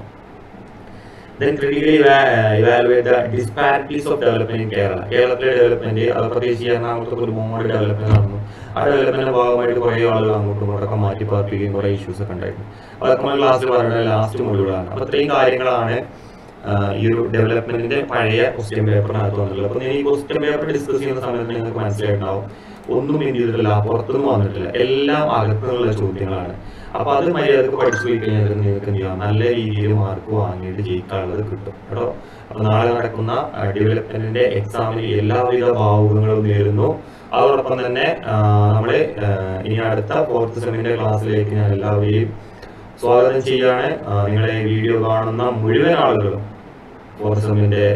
then critically eva- uh, evaluate the disparities of development in Kerala കേരളത്തിലെ ഡെവലപ്മെന്റ് അത് പ്രത്യേകിച്ച് എറണാകുളത്ത് ഒരുപാട് ഡെവലപ്മെന്റ് നടന്നു ആ ഡെവലപ്മെന്റിന്റെ ഭാഗമായിട്ട് കുറെ ആളുകൾ അങ്ങോട്ടും ഇങ്ങോട്ടൊക്കെ മാറ്റി പാർപ്പിക്കുകയും കുറെ ഇഷ്യൂസ് ഒക്കെ ഉണ്ടായിരുന്നു അതൊക്കെ നമ്മൾ ക്ലാസ്സിൽ പറയുന്നത് ലാസ്റ്റ് മൊഡ്യൂളാണ് അപ്പൊ ഇത്രയും കാര്യങ്ങളാണ് ആഹ് ഈ ഒരു ഡെവലപ്മെന്റിന്റെ പഴയ ക്വസ്റ്റ്യൻ പേപ്പറിനകത്ത് വന്നിട്ടുള്ളത് അപ്പൊ ഈ ക്വസ്റ്റ്യൻ പേപ്പർ ഡിസ്കസ് ചെയ്യുന്ന സമയത്ത് നിങ്ങൾക്ക് മനസ്സിലായിട്ടുണ്ടാവും ഒന്നും എന്ത് ചെയ്തിട്ടില്ല പുറത്തൊന്നും വന്നിട്ടില്ല എല്ലാം അകത്തു നിന്നുള്ള ചോദ്യങ്ങളാണ് അപ്പൊ അത് മര്യാദക്ക് പഠിച്ചു പോയി കഴിഞ്ഞാൽ നിങ്ങൾക്ക് എന്ത് ചെയ്യാം നല്ല രീതിയിൽ മാർക്ക് വാങ്ങിയിട്ട് ജയിക്കാനുള്ളത് കിട്ടും കേട്ടോ അപ്പൊ നാളെ നടക്കുന്ന ഡെവലപ്മെന്റിന്റെ എക്സാമിന് എല്ലാവിധ ഭാവുകങ്ങളും നേരുന്നു അതോടൊപ്പം തന്നെ ആ, നമ്മള് ആ, ഇനി അടുത്ത ഫോർത്ത് സെമിന്റെ ക്ലാസ്സിലേക്ക് ഞാൻ എല്ലാവരെയും സ്വാഗതം ചെയ്യാണ് ആ, നിങ്ങളെ വീഡിയോ കാണുന്ന മുഴുവൻ ആളുകളും ഫോർത്ത് സെമിന്റെ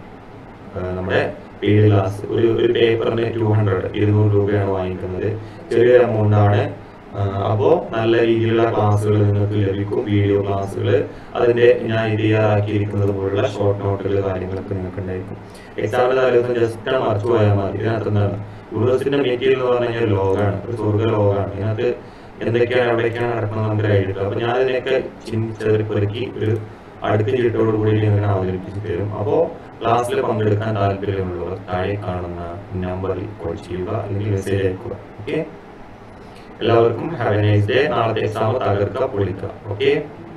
നമ്മുടെ പെയ്ഡ് ക്ലാസ് ഒരു ഒരു പേപ്പറിന് ടു ഹൺഡ്രഡ് ഇരുന്നൂറ് രൂപയാണ് വാങ്ങിക്കുന്നത് ചെറിയൊരു എമൗണ്ട് ആണ് അപ്പോൾ നല്ല രീതിയിലുള്ള ക്ലാസ്സുകൾ നിങ്ങൾക്ക് ലഭിക്കും വീഡിയോ ക്ലാസ്സുകൾ അതിന്റെ ഞാൻ തയ്യാറാക്കിയിരിക്കുന്നത് പോലുള്ള ഷോർട്ട് നോട്ടുകൾ കാര്യങ്ങളൊക്കെ നിങ്ങൾക്ക് ഉണ്ടായിരിക്കും എക്സാമിന് തലേദിവസം ജസ്റ്റ് മറച്ചു പോയാൽ മതി ഇതിനകത്ത് എന്താണ് യൂണിവേഴ്സിറ്റിന്റെ മെറ്റീരിയൽ എന്ന് പറഞ്ഞു കഴിഞ്ഞാൽ ലോകാണ് ഒരു സ്വർഗ്ഗ ലോകാണ് ഇതിനകത്ത് എന്തൊക്കെയാണ് എവിടേക്കാണ് നടക്കുന്നത് നമുക്ക് ഒരു ഐഡിയ അപ്പൊ ഞാൻ ഇതിനൊക്കെ ചിന്തിച്ചവർ പെറുക്കി ഒരു അടുത്ത ചീട്ടോട് കൂടി ഇങ്ങനെ അവതരിപ്പിച്ച് തരും അപ്പോൾ ക്ലാസ്സിൽ പങ്കെടുക്കാൻ താല്പര്യമുള്ളവർ താഴെ കാണുന്ന നമ്പറിൽ കോൾ ചെയ്യുക അല്ലെങ്കിൽ മെസ്സേജ് അയക്കുക ഓക്കെ എല്ലാവർക്കും ഹാവ് എ നൈസ് ഡേ നാളത്തെ എക്സാം തകർക്കുക പൊളിക്കുക ഓക്കെ